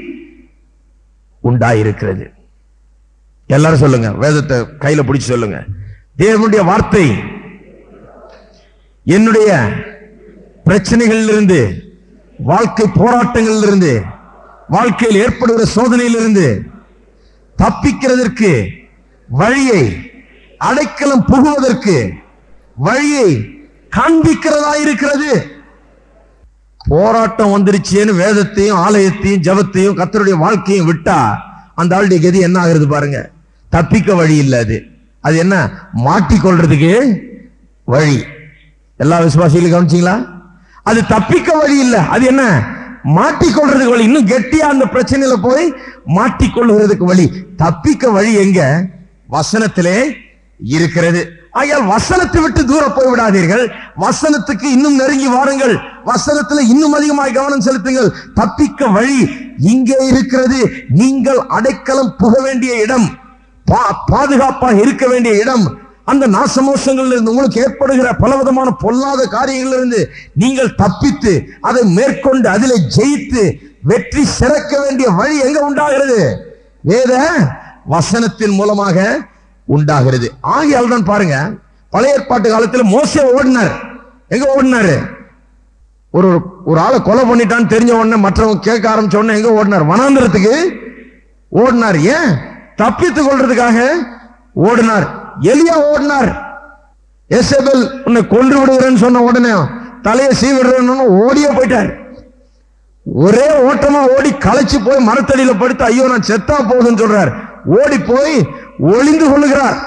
உண்டாயிருக்கிறது எல்லாரும் சொல்லுங்க வேதத்தை கையில பிடிச்சு சொல்லுங்க தேவனுடைய வார்த்தை என்னுடைய பிரச்சனைகளில் இருந்து வாழ்க்கை போராட்டங்களில் இருந்து வாழ்க்கையில் ஏற்படுகிற சோதனையிலிருந்து தப்பிக்கிறதற்கு வழியை அடைக்கலம் புகுவதற்கு வழியை காண்பிக்கிறதா இருக்கிறது போராட்டம் வந்துருச்சேன்னு வேதத்தையும் ஆலயத்தையும் ஜபத்தையும் கத்தருடைய வாழ்க்கையும் விட்டா அந்த ஆளுடைய கதி என்ன ஆகுறது பாருங்க தப்பிக்க வழி இல்லை அது அது என்ன மாட்டிக்கொள்றதுக்கு வழி எல்லா விசுவாசிகளும் கவனிச்சிங்களா அது தப்பிக்க வழி இல்லை அது என்ன மாட்டிக்கொள்றதுக்கு வழி இன்னும் கெட்டியா அந்த பிரச்சனையில போய் மாட்டிக்கொள்ளுகிறதுக்கு வழி தப்பிக்க வழி எங்க வசனத்திலே இருக்கிறது ஆகையால் வசனத்தை விட்டு தூரம் போய் விடாதீர்கள் வசனத்துக்கு இன்னும் நெருங்கி வாருங்கள் வசனத்துல இன்னும் அதிகமாக கவனம் செலுத்துங்கள் தப்பிக்க வழி இங்கே இருக்கிறது நீங்கள் அடைக்கலம் புக வேண்டிய இடம் பா- பாதுகாப்பாக இருக்க வேண்டிய இடம் அந்த நாசமோசங்கள் இருந்து உங்களுக்கு ஏற்படுகிற பலவிதமான பொல்லாத காரியங்களில் இருந்து நீங்கள் தப்பித்து அதை மேற்கொண்டு அதிலே ஜெயித்து வெற்றி சிறக்க வேண்டிய வழி எங்க உண்டாகிறது வேத வசனத்தின் மூலமாக உண்டாகிறது ஆகையால் தான் பாருங்க பழைய ஏற்பாட்டு காலத்தில் மோசே ஓடினார் எங்க ஓடினாரு ஒரு ஒரு ஆளை கொலை பண்ணிட்டான்னு தெரிஞ்ச உடனே மற்றவங்க கேட்க ஆரம்பிச்ச உடனே எங்க ஓடினார் வனாந்திரத்துக்கு ஓடினார் ஏன் தப்பித்துக் கொள்றதுக்காக ஓடினார் எலியா ஓடினார் எசபெல் உன்னை கொன்று விடுகிறேன்னு சொன்ன உடனே தலையை சீவிடுறேன்னு ஓடியே போயிட்டார் ஒரே ஓட்டமா ஓடி களைச்சு போய் மரத்தடியில படுத்து ஐயோ நான் செத்தா போகுதுன்னு சொல்றார் ஓடி போய் ஒளிந்து கொள்ளுகிறார்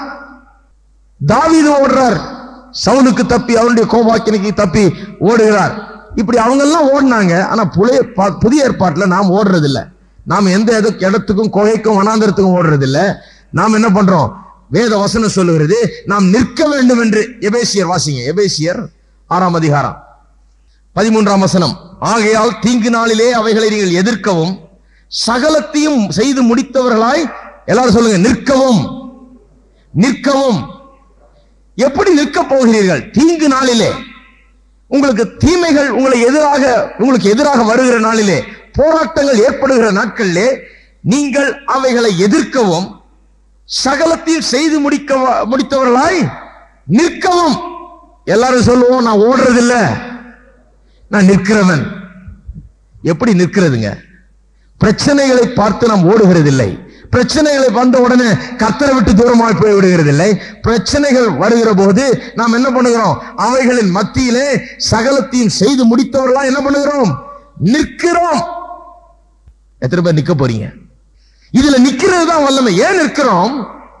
தாவீது ஓடுறார் சவுலுக்கு தப்பி அவனுடைய கோபாக்கினைக்கு தப்பி ஓடுகிறார் இப்படி அவங்க எல்லாம் ஓடினாங்க ஆனா புலைய பா- புதிய ஏற்பாட்டுல நாம் ஓடுறது இல்ல நாம் எந்த எது- இடத்துக்கும் குகைக்கும் வனாந்தரத்துக்கும் ஓடுறது இல்ல நாம் என்ன பண்றோம் வேத வசனம் சொல்லுகிறது நாம் நிற்க வேண்டும் என்று எபேசியர் வாசிங்க எபேசியர் ஆறாம் அதிகாரம் பதிமூன்றாம் வசனம் ஆகையால் தீங்கு நாளிலே அவைகளை நீங்கள் எதிர்க்கவும் சகலத்தையும் செய்து முடித்தவர்களாய் எல்லாரும் சொல்லுங்க நிற்கவும் நிற்கவும் எப்படி நிற்க போகிறீர்கள் தீங்கு நாளிலே உங்களுக்கு தீமைகள் உங்களை எதிராக உங்களுக்கு எதிராக வருகிற நாளிலே போராட்டங்கள் ஏற்படுகிற நாட்களிலே நீங்கள் அவைகளை எதிர்க்கவும் சகலத்தையும் செய்து முடிக்க முடித்தவர்களாய் நிற்கவும் எல்லாரும் சொல்லுவோம் நான் ஓடுறதில்ல நான் நிற்கிறவன் எப்படி நிற்கிறதுங்க பிரச்சனைகளை பார்த்து நாம் ஓடுகிறதில்லை பிரச்சனைகளை வந்த உடனே கத்தரை விட்டு தூரமாய் போய் விடுகிறதில்லை பிரச்சனைகள் வருகிற போது நாம் என்ன பண்ணுகிறோம் அவைகளின் மத்தியிலே சகலத்தையும் செய்து முடித்தவர்களா என்ன பண்ணுகிறோம் நிற்கிறோம் எத்தனை பேர் நிக்க போறீங்க இதுல நிக்கிறது தான் வல்லமை ஏன் நிற்கிறோம்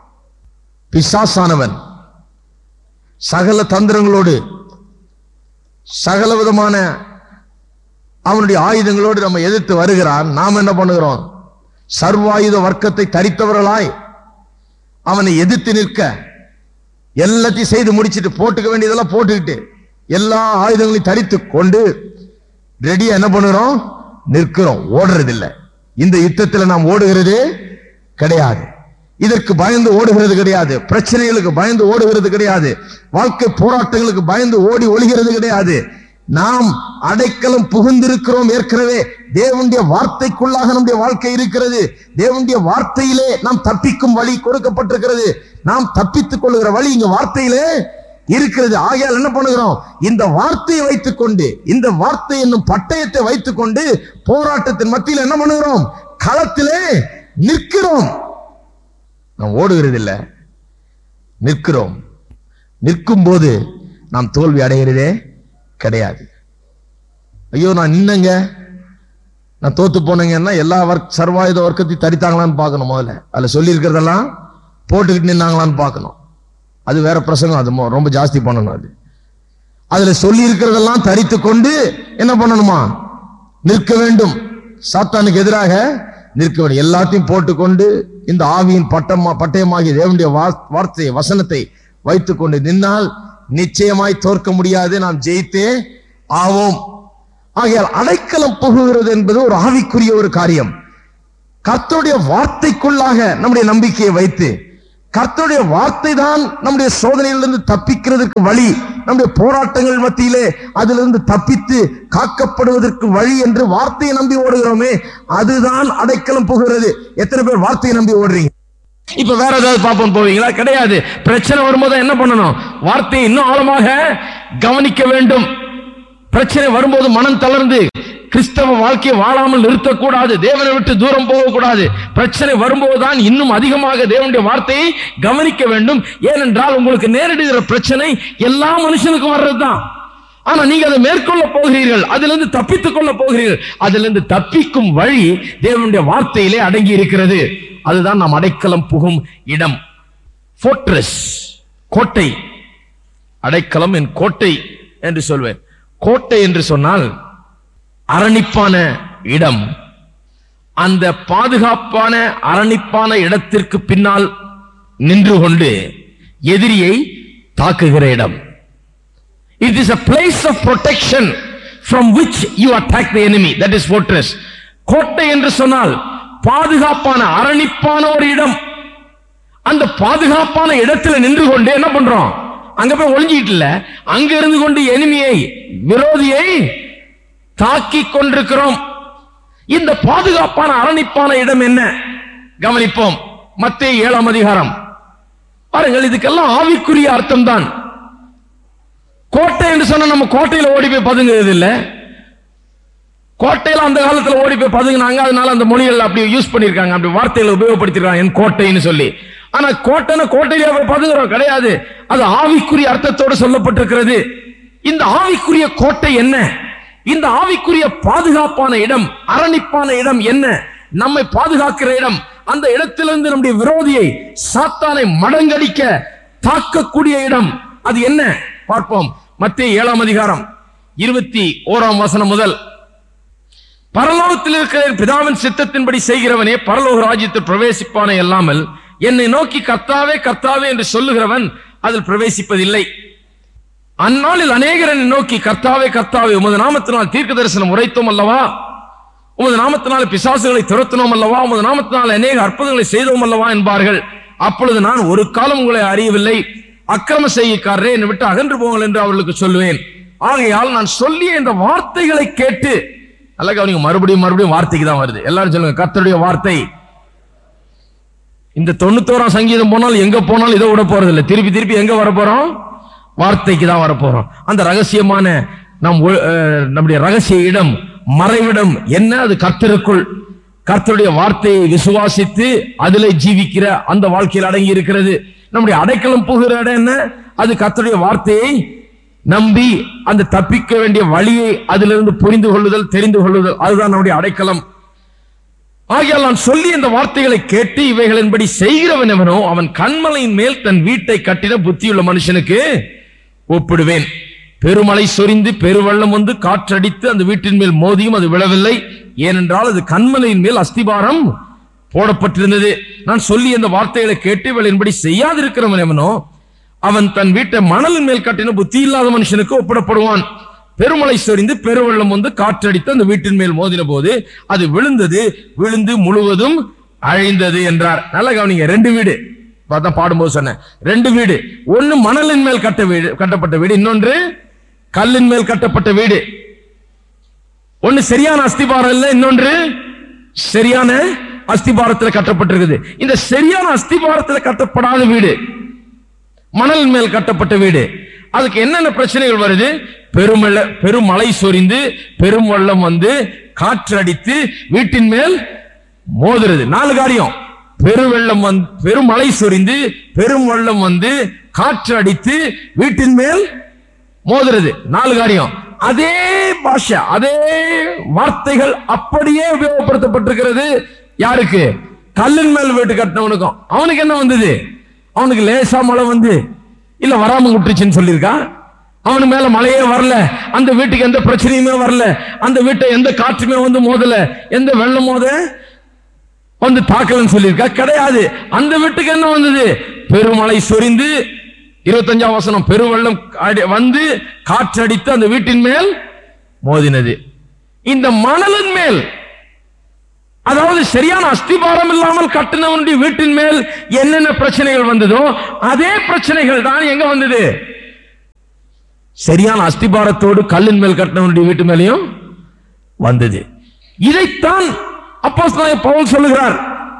பிசாசானவன் சகல தந்திரங்களோடு சகல விதமான அவனுடைய ஆயுதங்களோடு நம்ம எதிர்த்து வருகிறான் நாம் என்ன பண்ணுகிறோம் சர்வாயுத வர்க்கத்தை தரித்தவர்களாய் அவனை எதிர்த்து நிற்க எல்லாத்தையும் செய்து முடிச்சிட்டு போட்டுக்க வேண்டியதெல்லாம் போட்டுக்கிட்டு எல்லா ஆயுதங்களையும் தரித்து கொண்டு ரெடியா என்ன பண்ணுறோம் நிற்கிறோம் ஓடுறதில்லை இந்த யுத்தத்துல நாம் ஓடுகிறது கிடையாது இதற்கு பயந்து ஓடுகிறது கிடையாது பிரச்சனைகளுக்கு பயந்து ஓடுகிறது கிடையாது வாழ்க்கை போராட்டங்களுக்கு பயந்து ஓடி ஒளிகிறது கிடையாது நாம் அடைக்கலம் புகுந்திருக்கிறோம் ஏற்கனவே தேவனுடைய வார்த்தைக்குள்ளாக நம்முடைய வாழ்க்கை இருக்கிறது தேவனுடைய வார்த்தையிலே நாம் தப்பிக்கும் வழி கொடுக்கப்பட்டிருக்கிறது நாம் தப்பித்துக் கொள்ளுகிற வழி இங்க வார்த்தையிலே இருக்கிறது ஆகையால் என்ன பண்ணுகிறோம் இந்த வார்த்தையை வைத்துக் கொண்டு இந்த வார்த்தை என்னும் பட்டயத்தை வைத்துக் கொண்டு போராட்டத்தின் மத்தியில் என்ன பண்ணுகிறோம் களத்திலே நிற்கிறோம் நாம் ஓடுகிறது இல்ல நிற்கிறோம் நிற்கும் போது நாம் தோல்வி அடைகிறதே கிடையாது ஐயோ நான் நின்னங்க நான் தோத்து போனேங்கன்னா எல்லா வர்க் சர்வாயுத வர்க்கத்தையும் தரித்தாங்களான்னு பார்க்கணும் முதல்ல அதுல சொல்லி இருக்கிறதெல்லாம் போட்டுக்கிட்டு நின்னாங்களான்னு பார்க்கணும் அது வேற பிரசங்கம் அது மொ- ரொம்ப ஜாஸ்தி பண்ணணும் அது அதுல சொல்லி இருக்கிறதெல்லாம் தரித்து கொண்டு என்ன பண்ணணுமா நிற்க வேண்டும் சாத்தானுக்கு எதிராக நிற்க வேண்டும் எல்லாத்தையும் போட்டுக்கொண்டு இந்த ஆவியின் பட்டமா பட்டயமாகிய தேவனுடைய வா- வார்த்தையை வசனத்தை வைத்துக்கொண்டு நின்னால் நிச்சயமாய் தோற்க முடியாது நாம் ஜெயித்தே ஆவோம் ஆகையால் அடைக்கலம் புகுகிறது என்பது ஒரு ஆவிக்குரிய ஒரு காரியம் கர்த்தருடைய வார்த்தைக்குள்ளாக நம்முடைய நம்பிக்கையை வைத்து கர்த்தருடைய வார்த்தை தான் நம்முடைய சோதனையிலிருந்து தப்பிக்கிறதுக்கு வழி நம்முடைய போராட்டங்கள் மத்தியிலே அதிலிருந்து தப்பித்து காக்கப்படுவதற்கு வழி என்று வார்த்தையை நம்பி ஓடுகிறோமே அதுதான் அடைக்கலம் புகிறது எத்தனை பேர் வார்த்தையை நம்பி ஓடுறீங்க இப்ப வேற ஏதாவது பாப்போம் போவீங்களா கிடையாது பிரச்சனை வரும்போது என்ன பண்ணணும் வார்த்தையை இன்னும் ஆழமாக கவனிக்க வேண்டும் பிரச்சனை வரும்போது மனம் தளர்ந்து கிறிஸ்தவ வாழ்க்கையை வாழாமல் நிறுத்தக்கூடாது தேவனை விட்டு தூரம் போகக்கூடாது பிரச்சனை வரும்போதுதான் இன்னும் அதிகமாக தேவனுடைய வார்த்தையை கவனிக்க வேண்டும் ஏனென்றால் உங்களுக்கு நேரிடுகிற பிரச்சனை எல்லா மனுஷனுக்கும் வர்றதுதான் ஆனா நீங்க அதை மேற்கொள்ள போகிறீர்கள் அதிலிருந்து தப்பித்துக் கொள்ள போகிறீர்கள் அதிலிருந்து தப்பிக்கும் வழி தேவனுடைய வார்த்தையிலே அடங்கி இருக்கிறது அதுதான் நாம் அடைக்கலம் புகும் இடம் ஃபோர்ட்ரஸ் கோட்டை அடைக்கலம் என் கோட்டை என்று சொல்வேன் கோட்டை என்று சொன்னால் அரணிப்பான இடம் அந்த பாதுகாப்பான அரணிப்பான இடத்திற்கு பின்னால் நின்று கொண்டு எதிரியை தாக்குகிற இடம் It is a place of protection from which you attack the enemy. That is fortress. கோட்டை என்று சொன்னால் பாதுகாப்பான அரணிப்பான ஒரு இடம் அந்த பாதுகாப்பான இடத்துல நின்று கொண்டு என்ன பண்றோம் அங்க போய் ஒளிஞ்சிட்டு இல்ல அங்க இருந்து கொண்டு எனிமியை விரோதியை தாக்கி கொண்டிருக்கிறோம் இந்த பாதுகாப்பான அரணிப்பான இடம் என்ன கவனிப்போம் மத்தேயு ஏழாம் அதிகாரம் பாருங்கள் இதுக்கெல்லாம் ஆவிக்குரிய அர்த்தம் தான் கோட்டை என்று சொன்னா நம்ம கோட்டையில ஓடி போய் பதுங்குறது இல்ல கோட்டையில அந்த காலத்துல ஓடி போய் பதுங்கினாங்க அதனால அந்த மொழிகள் அப்படி யூஸ் பண்ணிருக்காங்க அப்படி வார்த்தைகளை உபயோகப்படுத்திருக்காங்க என் கோட்டைன்னு சொல்லி ஆனா கோட்டைன்னு கோட்டையில போய் பதுங்குறோம் கிடையாது அது ஆவிக்குரிய அர்த்தத்தோடு சொல்லப்பட்டிருக்கிறது இந்த ஆவிக்குரிய கோட்டை என்ன இந்த ஆவிக்குரிய பாதுகாப்பான இடம் அரணிப்பான இடம் என்ன நம்மை பாதுகாக்கிற இடம் அந்த இடத்திலிருந்து நம்முடைய விரோதியை சாத்தானை மடங்கடிக்க தாக்கக்கூடிய இடம் அது என்ன பார்ப்போம் மத்திய ஏழாம் அதிகாரம் இருபத்தி ஓராம் வசனம் முதல் பரலோகத்தில் இருக்கிற என் பிதாவின் சித்தத்தின்படி செய்கிறவனே பரலோக ராஜ்யத்தில் பிரவேசிப்பானே அல்லாமல் என்னை நோக்கி கர்த்தாவே கர்த்தாவே என்று சொல்லுகிறவன் அதில் பிரவேசிப்பதில்லை அந்நாளில் அநேகரனை நோக்கி கர்த்தாவே கர்த்தாவே உமது நாமத்தினால் தீர்க்க தரிசனம் உரைத்தோம் அல்லவா உமது நாமத்தினால் பிசாசுகளை துரத்தினோம் அல்லவா உமது நாமத்தினால் அநேக அற்புதங்களை செய்தோம் அல்லவா என்பார்கள் அப்பொழுது நான் ஒரு காலம் உங்களை அறியவில்லை அக்கிரம செய்யக்காரரே என்னை விட்டு அகன்று போங்கள் என்று அவர்களுக்கு சொல்லுவேன் ஆகையால் நான் சொல்லிய இந்த வார்த்தைகளை கேட்டு நல்லா கவனிங்க மறுபடியும் மறுபடியும் வார்த்தைக்கு தான் வருது எல்லாரும் சொல்லுங்க கர்த்தருடைய வார்த்தை இந்த தொண்ணூத்தோராம் சங்கீதம் போனால் எங்க போனாலும் இதை விட போறது இல்லை திருப்பி திருப்பி எங்க வர போறோம் வார்த்தைக்கு தான் வர போறோம் அந்த ரகசியமான நம் ஒ- அஹ், நம்முடைய ரகசிய இடம் மறைவிடம் என்ன அது கர்த்தருக்குள் கர்த்தருடைய வார்த்தையை விசுவாசித்து அதிலே ஜீவிக்கிற அந்த வாழ்க்கையில் அடங்கி இருக்கிறது நம்முடைய அடைக்கலம் புகிற இடம் என்ன அது கர்த்தருடைய வார்த்தையை நம்பி அந்த தப்பிக்க வேண்டிய வழியை அதிலிருந்து புரிந்து கொள்ளுதல் தெரிந்து கொள்ளுதல் அதுதான் நம்முடைய அடைக்கலம் ஆகையால் நான் சொல்லி இந்த வார்த்தைகளை கேட்டு இவைகளின்படி செய்கிறவன் எவனோ அவன் கண்மலையின் மேல் தன் வீட்டை கட்டின புத்தியுள்ள மனுஷனுக்கு ஒப்பிடுவேன் பெருமழை சொரிந்து பெருவெள்ளம் வந்து காற்றடித்து அந்த வீட்டின் மேல் மோதியும் அது விழவில்லை ஏனென்றால் அது கண்மலையின் மேல் அஸ்திபாரம் போடப்பட்டிருந்தது நான் சொல்லி இந்த வார்த்தைகளை கேட்டு இவளின்படி செய்யாதிருக்கிறவன் எவனோ அவன் தன் வீட்டை மணலின் மேல் கட்டின புத்தி இல்லாத மனுஷனுக்கு ஒப்பிடப்படுவான் பெருமழை சொரிந்து பெருவெள்ளம் வந்து காற்றடித்து அந்த வீட்டின் மேல் மோதின போது அது விழுந்தது விழுந்து முழுவதும் அழிந்தது என்றார் நல்லா கவனிங்க ரெண்டு வீடு பார்த்தா பாடும்போது சொன்னேன் ரெண்டு வீடு ஒன்னு மணலின் மேல் கட்ட வீடு கட்டப்பட்ட வீடு இன்னொன்று கல்லின் மேல் கட்டப்பட்ட வீடு ஒன்னு சரியான அஸ்திபாரம் இல்ல இன்னொன்று சரியான அஸ்திபாரத்தில் கட்டப்பட்டிருக்குது இந்த சரியான அஸ்திபாரத்தில் கட்டப்படாத வீடு மணல் மேல் கட்டப்பட்ட வீடு அதுக்கு என்னென்ன பிரச்சனைகள் வருது பெருமழை பெருமழை சொரிந்து பெரும் வெள்ளம் வந்து காற்று அடித்து வீட்டின் மேல் மோதுறது நாலு காரியம் பெருவெள்ளம் வந்து பெருமழை சொரிந்து பெரும் வெள்ளம் வந்து காற்று அடித்து வீட்டின் மேல் மோதுறது நாலு காரியம் அதே பாஷை அதே வார்த்தைகள் அப்படியே உபயோகப்படுத்தப்பட்டிருக்கிறது யாருக்கு கல்லின் மேல் வீட்டு கட்டினவனுக்கும் அவனுக்கு என்ன வந்தது அவனுக்கு லேசா மழை வந்து இல்ல வராம விட்டுருச்சுன்னு சொல்லியிருக்கா அவனுக்கு மேல மழையே வரல அந்த வீட்டுக்கு எந்த பிரச்சனையுமே வரல அந்த வீட்டை எந்த காற்றுமே வந்து மோதல எந்த வெள்ளம் மோத வந்து தாக்கலன்னு சொல்லியிருக்கா கிடையாது அந்த வீட்டுக்கு என்ன வந்தது பெருமழை சொரிந்து இருபத்தஞ்சாம் வசனம் பெருவெள்ளம் அடி- வந்து காற்றடித்து அந்த வீட்டின் மேல் மோதினது இந்த மணலின் மேல் அதாவது சரியான அஸ்திபாரம் இல்லாமல் கட்டினவனுடைய வீட்டின் மேல் என்னென்ன பிரச்சனைகள் வந்ததோ அதே பிரச்சனைகள் தான் எங்க வந்தது சரியான அஸ்திபாரத்தோடு கல்லின் மேல் கட்டினவனுடைய வீட்டு மேலேயும் வந்தது இதைத்தான் அப்போஸ்தலனாகிய பவுல் சொல்லுகிறார்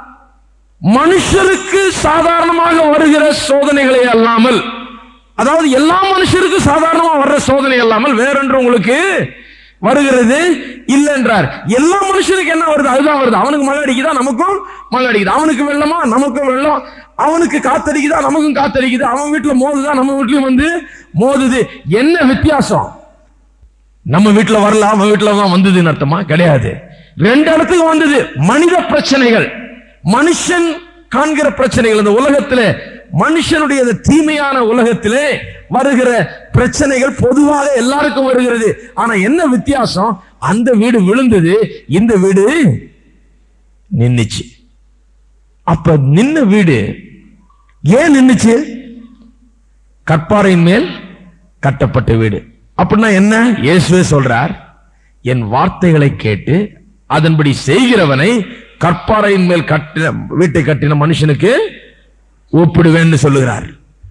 மனுஷருக்கு சாதாரணமாக வருகிற சோதனைகளை அல்லாமல் அதாவது எல்லா மனுஷருக்கும் சாதாரணமா வர்ற சோதனை அல்லாமல் வேறொன்று உங்களுக்கு வருகிறது இல்லை என்றார் எல்லா மனுஷனுக்கு என்ன வருது அதுதான் வருது அவனுக்கு மழை அடிக்குதா நமக்கும் மழை அடிக்குது அவனுக்கு வெள்ளமா நமக்கும் வெள்ளம் அவனுக்கு காத்தடிக்குதா நமக்கும் காத்தடிக்குது அவன் வீட்டுல மோதுதா நம்ம வீட்லயும் வந்து மோதுது என்ன வித்தியாசம் நம்ம வீட்டுல வரல அவன் வீட்டுல தான் வந்ததுன்னு அர்த்தமா கிடையாது ரெண்டு இடத்துக்கு வந்தது மனித பிரச்சனைகள் மனுஷன் காண்கிற பிரச்சனைகள் இந்த உலகத்திலே மனுஷனுடைய இந்த தீமையான உலகத்திலே வருகிற பிரச்சனைகள் பொதுவாக எல்லாருக்கும் வருகிறது ஆனா என்ன வித்தியாசம் அந்த வீடு விழுந்தது இந்த வீடு நின்னுச்சு அப்ப நின்ன வீடு ஏன் நின்னுச்சு கற்பாறையின் மேல் கட்டப்பட்ட வீடு அப்படின்னா என்ன இயேசுவே சொல்றார் என் வார்த்தைகளை கேட்டு அதன்படி செய்கிறவனை கற்பாறையின் மேல் கட்டின வீட்டை கட்டின மனுஷனுக்கு ஒப்பிடுவேன்னு சொல்லுகிறார்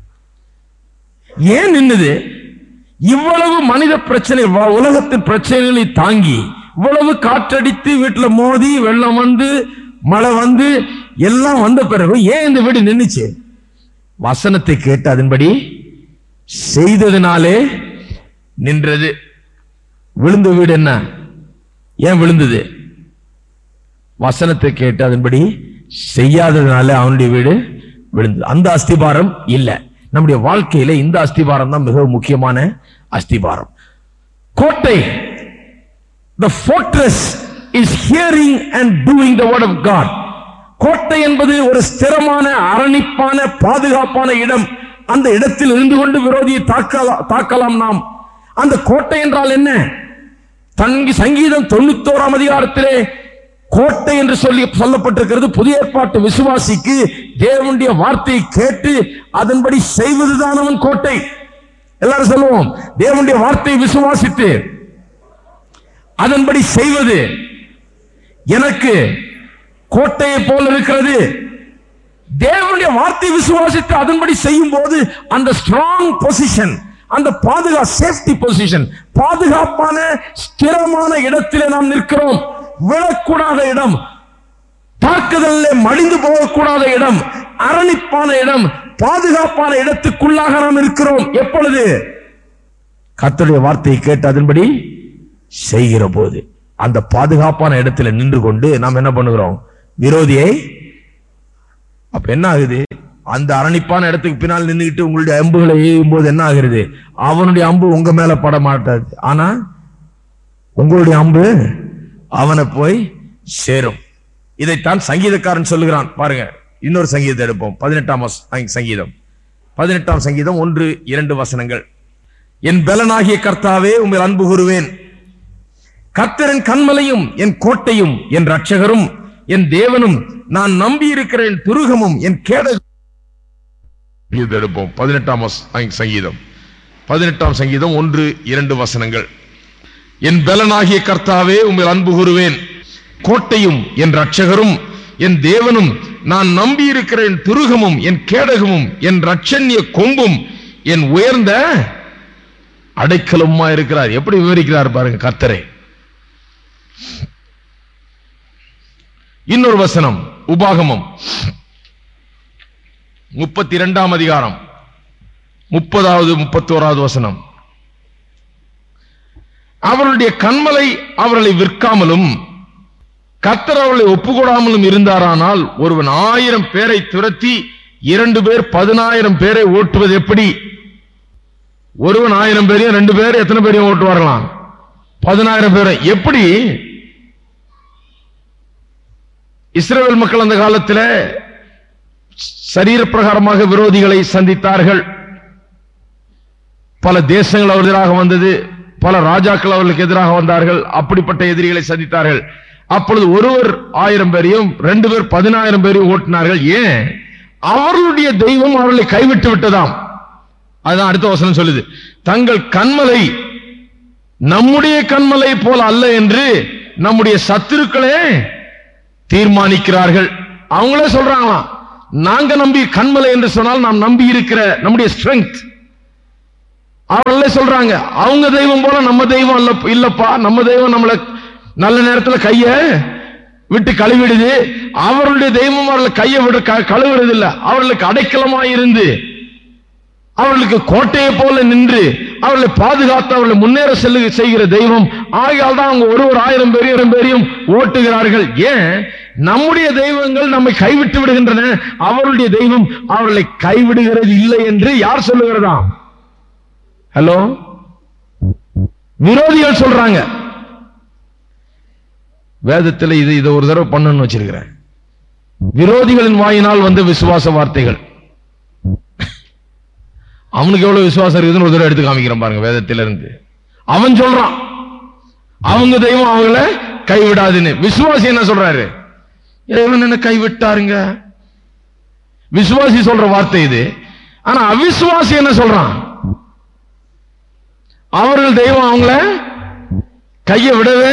ஏன் நின்னுது இவ்வளவு மனித பிரச்சனை வ- உலகத்தின் பிரச்சனைகளை தாங்கி இவ்வளவு காற்றடித்து வீட்டுல மோதி வெள்ளம் வந்து மழை வந்து எல்லாம் வந்த பிறகு ஏன் இந்த வீடு நின்னுச்சு வசனத்தை கேட்டு அதன்படி செய்ததினாலே நின்றது விழுந்த வீடு என்ன ஏன் விழுந்தது வசனத்தை கேட்டு அதன்படி செய்யாததுனால அவனுடைய வீடு விழுந்தது அந்த அஸ்திபாரம் இல்ல நம்முடைய வாழ்க்கையில இந்த அஸ்திபாரம் தான் மிகவும் முக்கியமான அஸ்திபாரம் கோட்டை the fortress is hearing and doing the word of God கோட்டை என்பது ஒரு ஸ்திரமான அரணிப்பான பாதுகாப்பான இடம் அந்த இடத்தில் இருந்து கொண்டு விரோதியை தாக்கலாம் தாக்கலாம் நாம் அந்த கோட்டை என்றால் என்ன தங்கி சங்கீதம் தொண்ணூத்தோராம் அதிகாரத்திலே கோட்டை என்று சொல்லி சொல்லப்பட்டிருக்கிறது புதிய ஏற்பாட்டு விசுவாசிக்கு தேவனுடைய வார்த்தையை கேட்டு அதன்படி செய்வதுதான் அவன் கோட்டை எல்லாரும் சொல்லுவோம் தேவனுடைய வார்த்தையை விசுவாசித்து அதன்படி செய்வது எனக்கு கோட்டையை போல இருக்கிறது தேவனுடைய வார்த்தை விசுவாசித்து அதன்படி செய்யும் போது அந்த ஸ்ட்ராங் பொசிஷன் அந்த பாதுகா சேஃப்டி பொசிஷன் பாதுகாப்பான ஸ்திரமான இடத்திலே நாம் நிற்கிறோம் விழக்கூடாத இடம் தாக்குதலில் மடிந்து போகக்கூடாத இடம் அரணிப்பான இடம் பாதுகாப்பான இடத்துக்குள்ளாக நாம் இருக்கிறோம் எப்பொழுது கர்த்தருடைய வார்த்தையை கேட்டு அதன்படி செய்கிற போது அந்த பாதுகாப்பான இடத்துல நின்று கொண்டு நாம் என்ன பண்ணுகிறோம் விரோதியை அப்ப என்ன ஆகுது அந்த அரணிப்பான இடத்துக்கு பின்னால் நின்றுகிட்டு உங்களுடைய அம்புகளை எய்யும் போது என்ன ஆகுறது அவனுடைய அம்பு உங்க மேல பட மாட்டாது ஆனா உங்களுடைய அம்பு அவனை போய் சேரும் இதைத்தான் சங்கீதக்காரன் சொல்லுகிறான் பாருங்க இன்னொரு சங்கீதத்தை எடுப்போம் பதினெட்டாம் வச- அங்க சங்கீதம் பதினெட்டாம் சங்கீதம் ஒன்று இரண்டு வசனங்கள் என் பலனாகிய கர்த்தாவே உங்கள் அன்பு கூறுவேன் கர்த்தரின் கண்மலையும் என் கோட்டையும் என் ரட்சகரும் என் தேவனும் நான் நம்பி இருக்கிற என் துருகமும் என் கேட இது எடுப்போம் பதினெட்டாம் வச- அங்க சங்கீதம் பதினெட்டாம் சங்கீதம் ஒன்று இரண்டு வசனங்கள் என் பலனாகிய கர்த்தாவே உங்கள் அன்பு கூறுவேன் கோட்டையும் என் ரட்சகரும் என் தேவனும் நான் நம்பி இருக்கிற என் துருகமும் என் கேடகமும் என் ரட்சண்ய கொம்பும் என் உயர்ந்த அடைக்கலமா இருக்கிறார் எப்படி விவரிக்கிறார் பாருங்க கர்த்தரை இன்னொரு வசனம் உபாகமம் முப்பத்தி இரண்டாம் அதிகாரம் முப்பதாவது முப்பத்தோராவது வசனம் அவருடைய கண்மலை அவர்களை விற்காமலும் கர்த்தர் அவர்களை ஒப்புக்கொடாமலும் இருந்தாரானால் ஒருவன் ஆயிரம் பேரை துரத்தி இரண்டு பேர் பதினாயிரம் பேரை ஓட்டுவது எப்படி ஒருவன் ஆயிரம் பேரையும் ரெண்டு பேர் எத்தனை பேரையும் ஓட்டுவார்களாம் பதினாயிரம் பேரை எப்படி இஸ்ரேல் மக்கள் அந்த காலத்தில் சரீரப்பிரகாரமாக விரோதிகளை சந்தித்தார்கள் பல தேசங்கள் அவர் எதிராக வந்தது பல ராஜாக்கள் அவர்களுக்கு எதிராக வந்தார்கள் அப்படிப்பட்ட எதிரிகளை சந்தித்தார்கள் அப்பொழுது ஒருவர் ஆயிரம் பேரையும் ரெண்டு பேர் பதினாயிரம் பேரையும் ஓட்டினார்கள் ஏன் அவர்களுடைய தெய்வம் அவர்களை கைவிட்டு விட்டதாம் அதுதான் அடுத்த வசனம் சொல்லுது தங்கள் கண்மலை நம்முடைய கண்மலை போல அல்ல என்று நம்முடைய சத்துருக்களே தீர்மானிக்கிறார்கள் அவங்களே சொல்றாங்களாம் நாங்க நம்பி கண்மலை என்று சொன்னால் நாம் நம்பி இருக்கிற நம்முடைய ஸ்ட்ரென்த் அவர்களே சொல்றாங்க அவங்க தெய்வம் போல நம்ம தெய்வம் இல்ல இல்லப்பா நம்ம தெய்வம் நம்மள நல்ல நேரத்துல கைய விட்டு கழுவிடுது அவர்களுடைய தெய்வம் அவர்களை கையை விட க- கழுவுறது இல்ல அவர்களுக்கு அடைக்கலமா இருந்து அவர்களுக்கு கோட்டையை போல நின்று அவர்களை பாதுகாத்து அவர்களை முன்னேற செல்லு செய்கிற தெய்வம் ஆகையால் தான் அவங்க ஒரு ஒரு ஆயிரம் பேரையும் பேரையும் ஓட்டுகிறார்கள் ஏன் நம்முடைய தெய்வங்கள் நம்மை கைவிட்டு விடுகின்றன அவருடைய தெய்வம் அவர்களை கைவிடுகிறது இல்லை என்று யார் சொல்லுகிறதாம் ஹலோ விரோதிகள் சொல்றாங்க வேதத்துல இது இதை ஒரு தடவை பண்ணணும்னு வச்சிருக்கிறேன் விரோதிகளின் வாயினால் வந்த விசுவாச வார்த்தைகள் அவனுக்கு எவ்வளவு விசுவாசம் இருக்குதுன்னு ஒரு தடவை எடுத்து காமிக்கிறேன் பாருங்க வேதத்தில இருந்து அவன் சொல்றான் அவங்க தெய்வம் அவங்கள கைவிடாதுன்னு விசுவாசி என்ன சொல்றாரு இறைவன் என்ன கைவிட்டாருங்க விசுவாசி சொல்ற வார்த்தை இது ஆனா அவிசுவாசி என்ன சொல்றான் அவர்கள் தெய்வம் அவங்கள கையை விடவே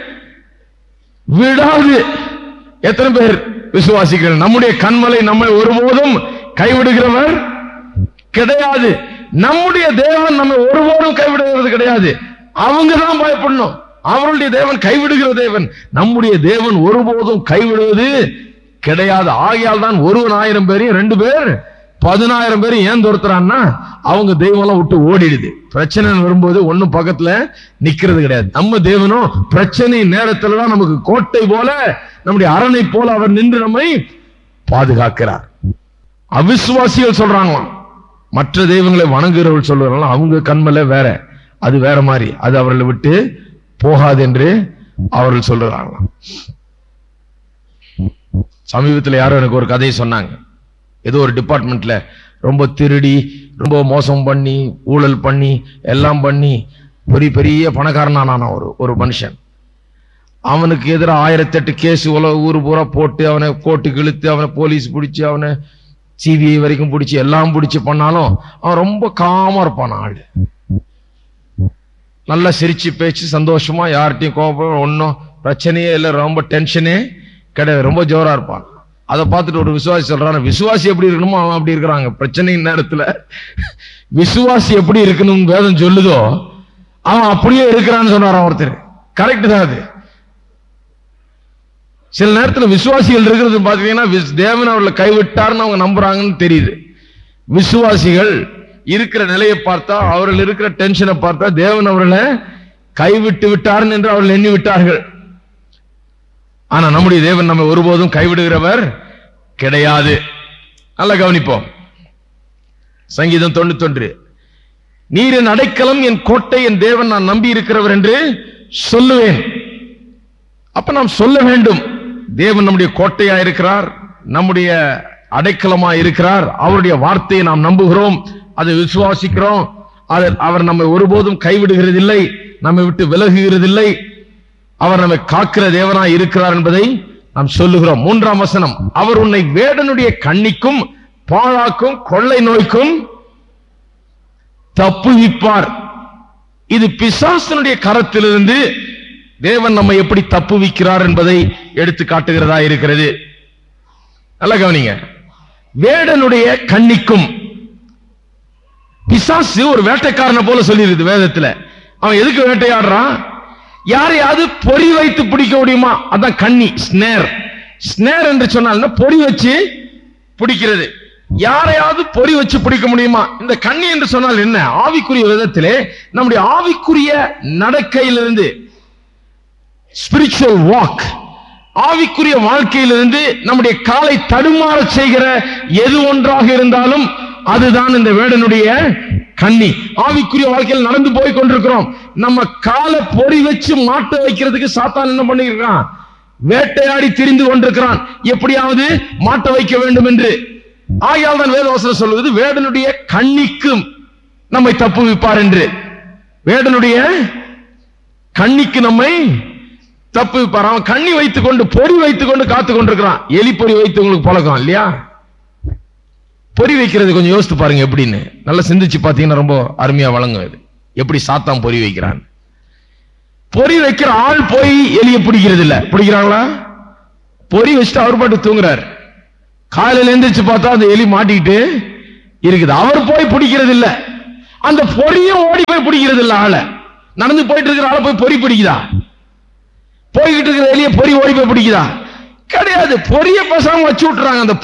விடாது எத்தனை பேர் விசுவாசிகள் நம்முடைய கண்மலை நம்மை ஒருபோதும் கைவிடுகிறவர் கிடையாது நம்முடைய தேவன் நம்மை ஒருபோதும் கைவிடுகிறது கிடையாது அவங்க தான் பயப்படணும் அவருடைய தேவன் கைவிடுகிற தேவன் நம்முடைய தேவன் ஒருபோதும் கைவிடுவது கிடையாது ஆகையால் தான் ஒருவன் ஆயிரம் பேரையும் ரெண்டு பேர் பதினாயிரம் பேரும் ஏன் துரத்துறான்னா அவங்க தெய்வம் எல்லாம் விட்டு ஓடிடுது பிரச்சனை வரும்போது ஒண்ணும் பக்கத்துல நிக்கிறது கிடையாது நம்ம தேவனும் பிரச்சனை நேரத்துல தான் நமக்கு கோட்டை போல நம்முடைய அரணை போல அவர் நின்று நம்மை பாதுகாக்கிறார் அவிசுவாசிகள் சொல்றாங்களாம் மற்ற தெய்வங்களை வணங்குகிறவர்கள் சொல்லுறாங்க அவங்க கண்மல வேற அது வேற மாதிரி அது அவர்களை விட்டு போகாது என்று அவர்கள் சொல்லுறாங்களாம் சமீபத்தில் யாரோ எனக்கு ஒரு கதையை சொன்னாங்க ஏதோ ஒரு டிபார்ட்மெண்ட்ல ரொம்ப திருடி ரொம்ப மோசம் பண்ணி ஊழல் பண்ணி எல்லாம் பண்ணி பெரிய பெரிய பணக்காரனான ஒரு ஒரு மனுஷன் அவனுக்கு எதிராக ஆயிரத்தெட்டு கேஸ் உலக ஊர் பூரா போட்டு அவனை கோர்ட்டுக்கு இழுத்து அவனை போலீஸ் பிடிச்சு அவனை சிபிஐ வரைக்கும் பிடிச்சி எல்லாம் பிடிச்சி பண்ணாலும் அவன் ரொம்ப காமா இருப்பான் ஆளு நல்லா சிரிச்சு பேச்சு சந்தோஷமா யார்கிட்டயும் கோபம் ஒன்றும் பிரச்சனையே இல்லை ரொம்ப டென்ஷனே கிடையாது ரொம்ப ஜோரா இருப்பான் அதை பார்த்துட்டு ஒரு விசுவாசி சொல்றான் விசுவாசி எப்படி இருக்கணுமோ அவன் அப்படி இருக்கிறாங்க பிரச்சனையின் நேரத்துல விசுவாசி எப்படி இருக்கணும் வேதம் சொல்லுதோ அவன் அப்படியே இருக்கிறான்னு சொன்னாராம் ஒருத்தர் கரெக்ட் தான் அது சில நேரத்துல விசுவாசிகள் இருக்கிறது பாத்தீங்கன்னா விஸ்- தேவன் அவர்களை கைவிட்டார்னு அவங்க நம்புறாங்கன்னு தெரியுது விசுவாசிகள் இருக்கிற நிலையை பார்த்தா அவர்கள் இருக்கிற டென்ஷனை பார்த்தா தேவன் அவர்களை கைவிட்டு விட்டார்னு என்று அவர்கள் எண்ணி விட்டார்கள் ஆனா நம்முடைய தேவன் நம்ம ஒருபோதும் கைவிடுகிறவர் கிடையாது நல்லா கவனிப்போம் சங்கீதம் தொண்ணூத்தொன்று நீர் என் அடைக்கலம் என் கோட்டை என் தேவன் நான் நம்பி இருக்கிறவர் என்று சொல்லுவேன் அப்ப நாம் சொல்ல வேண்டும் தேவன் நம்முடைய கோட்டையா இருக்கிறார் நம்முடைய அடைக்கலமா இருக்கிறார் அவருடைய வார்த்தையை நாம் நம்புகிறோம் அதை விசுவாசிக்கிறோம் அதை அவர் நம்மை ஒருபோதும் கைவிடுகிறதில்லை நம்மை விட்டு விலகுகிறதில்லை அவர் நம்மை காக்கிற தேவனாய் இருக்கிறார் என்பதை நாம் சொல்லுகிறோம் மூன்றாம் வசனம் அவர் உன்னை வேடனுடைய கண்ணிக்கும் பாழாக்கும் கொள்ளை நோய்க்கும் தப்புவிப்பார் இது பிசாசனுடைய கரத்திலிருந்து தேவன் நம்மை எப்படி தப்புவிக்கிறார் என்பதை எடுத்து காட்டுகிறதா இருக்கிறது நல்லா கவனிங்க வேடனுடைய கண்ணிக்கும் பிசாசு ஒரு வேட்டைக்காரனை போல சொல்லிருது வேதத்துல அவன் எதுக்கு வேட்டையாடுறான் யாரையாவது பொறி வைத்து பிடிக்க முடியுமா அதான் கண்ணி ஸ்னேர் ஸ்னேர் என்று சொன்னால் பொறி வச்சு பிடிக்கிறது யாரையாவது பொறி வச்சு பிடிக்க முடியுமா இந்த கண்ணி என்று சொன்னால் என்ன ஆவிக்குரிய விதத்திலே நம்முடைய ஆவிக்குரிய நடக்கையிலிருந்து ஸ்பிரிச்சுவல் வாக் ஆவிக்குரிய வாழ்க்கையிலிருந்து நம்முடைய காலை தடுமாறச் செய்கிற எது ஒன்றாக இருந்தாலும் அதுதான் இந்த வேடனுடைய கண்ணி ஆவிக்குரிய வாழ்க்கையில் நடந்து போய் கொண்டிருக்கிறோம் நம்ம காலை பொறி வச்சு மாட்ட வைக்கிறதுக்கு சாத்தான் என்ன பண்ணிருக்கான் வேட்டையாடி திரிந்து கொண்டிருக்கிறான் எப்படியாவது மாட்ட வைக்க வேண்டும் என்று ஆகையால் தான் வேதவசனம் சொல்லுவது வேடனுடைய கண்ணிக்கும் நம்மை தப்புவிப்பார் என்று வேடனுடைய கண்ணிக்கு நம்மை தப்பு வைப்பார். அவன் கண்ணி வைத்துக் கொண்டு பொறி வைத்துக் கொண்டு காத்து கொண்டிருக்கிறான் எலி பொறி வைத்து உங்களுக்கு பழக்கம் இல்லையா பொறி வைக்கிறது கொஞ்சம் யோசித்து பாருங்க எப்படின்னு நல்லா சிந்திச்சு பாத்தீங்கன்னா ரொம்ப அருமையா வழங்கும் இது எப்படி சாத்தான் பொறி வைக்கிறான் பொறி வைக்கிற ஆள் போய் எலிய பிடிக்கிறது இல்ல பிடிக்கிறாங்களா பொறி வச்சுட்டு அவர் பாட்டு தூங்குறாரு காலையில எந்திரிச்சு பார்த்தா அந்த எலி மாட்டிக்கிட்டு இருக்குது அவர் போய் பிடிக்கிறது இல்ல அந்த பொறியும் ஓடி போய் பிடிக்கிறது இல்ல ஆளை நடந்து போயிட்டு இருக்கிற ஆளை போய் பொறி பிடிக்குதா போய்கிட்டு இருக்கிற எலிய பொறி ஓடி போய் பிடிக்குதா கிடையாது பொரிய பேசாம வச்சு விட்டுறாங்க அந்த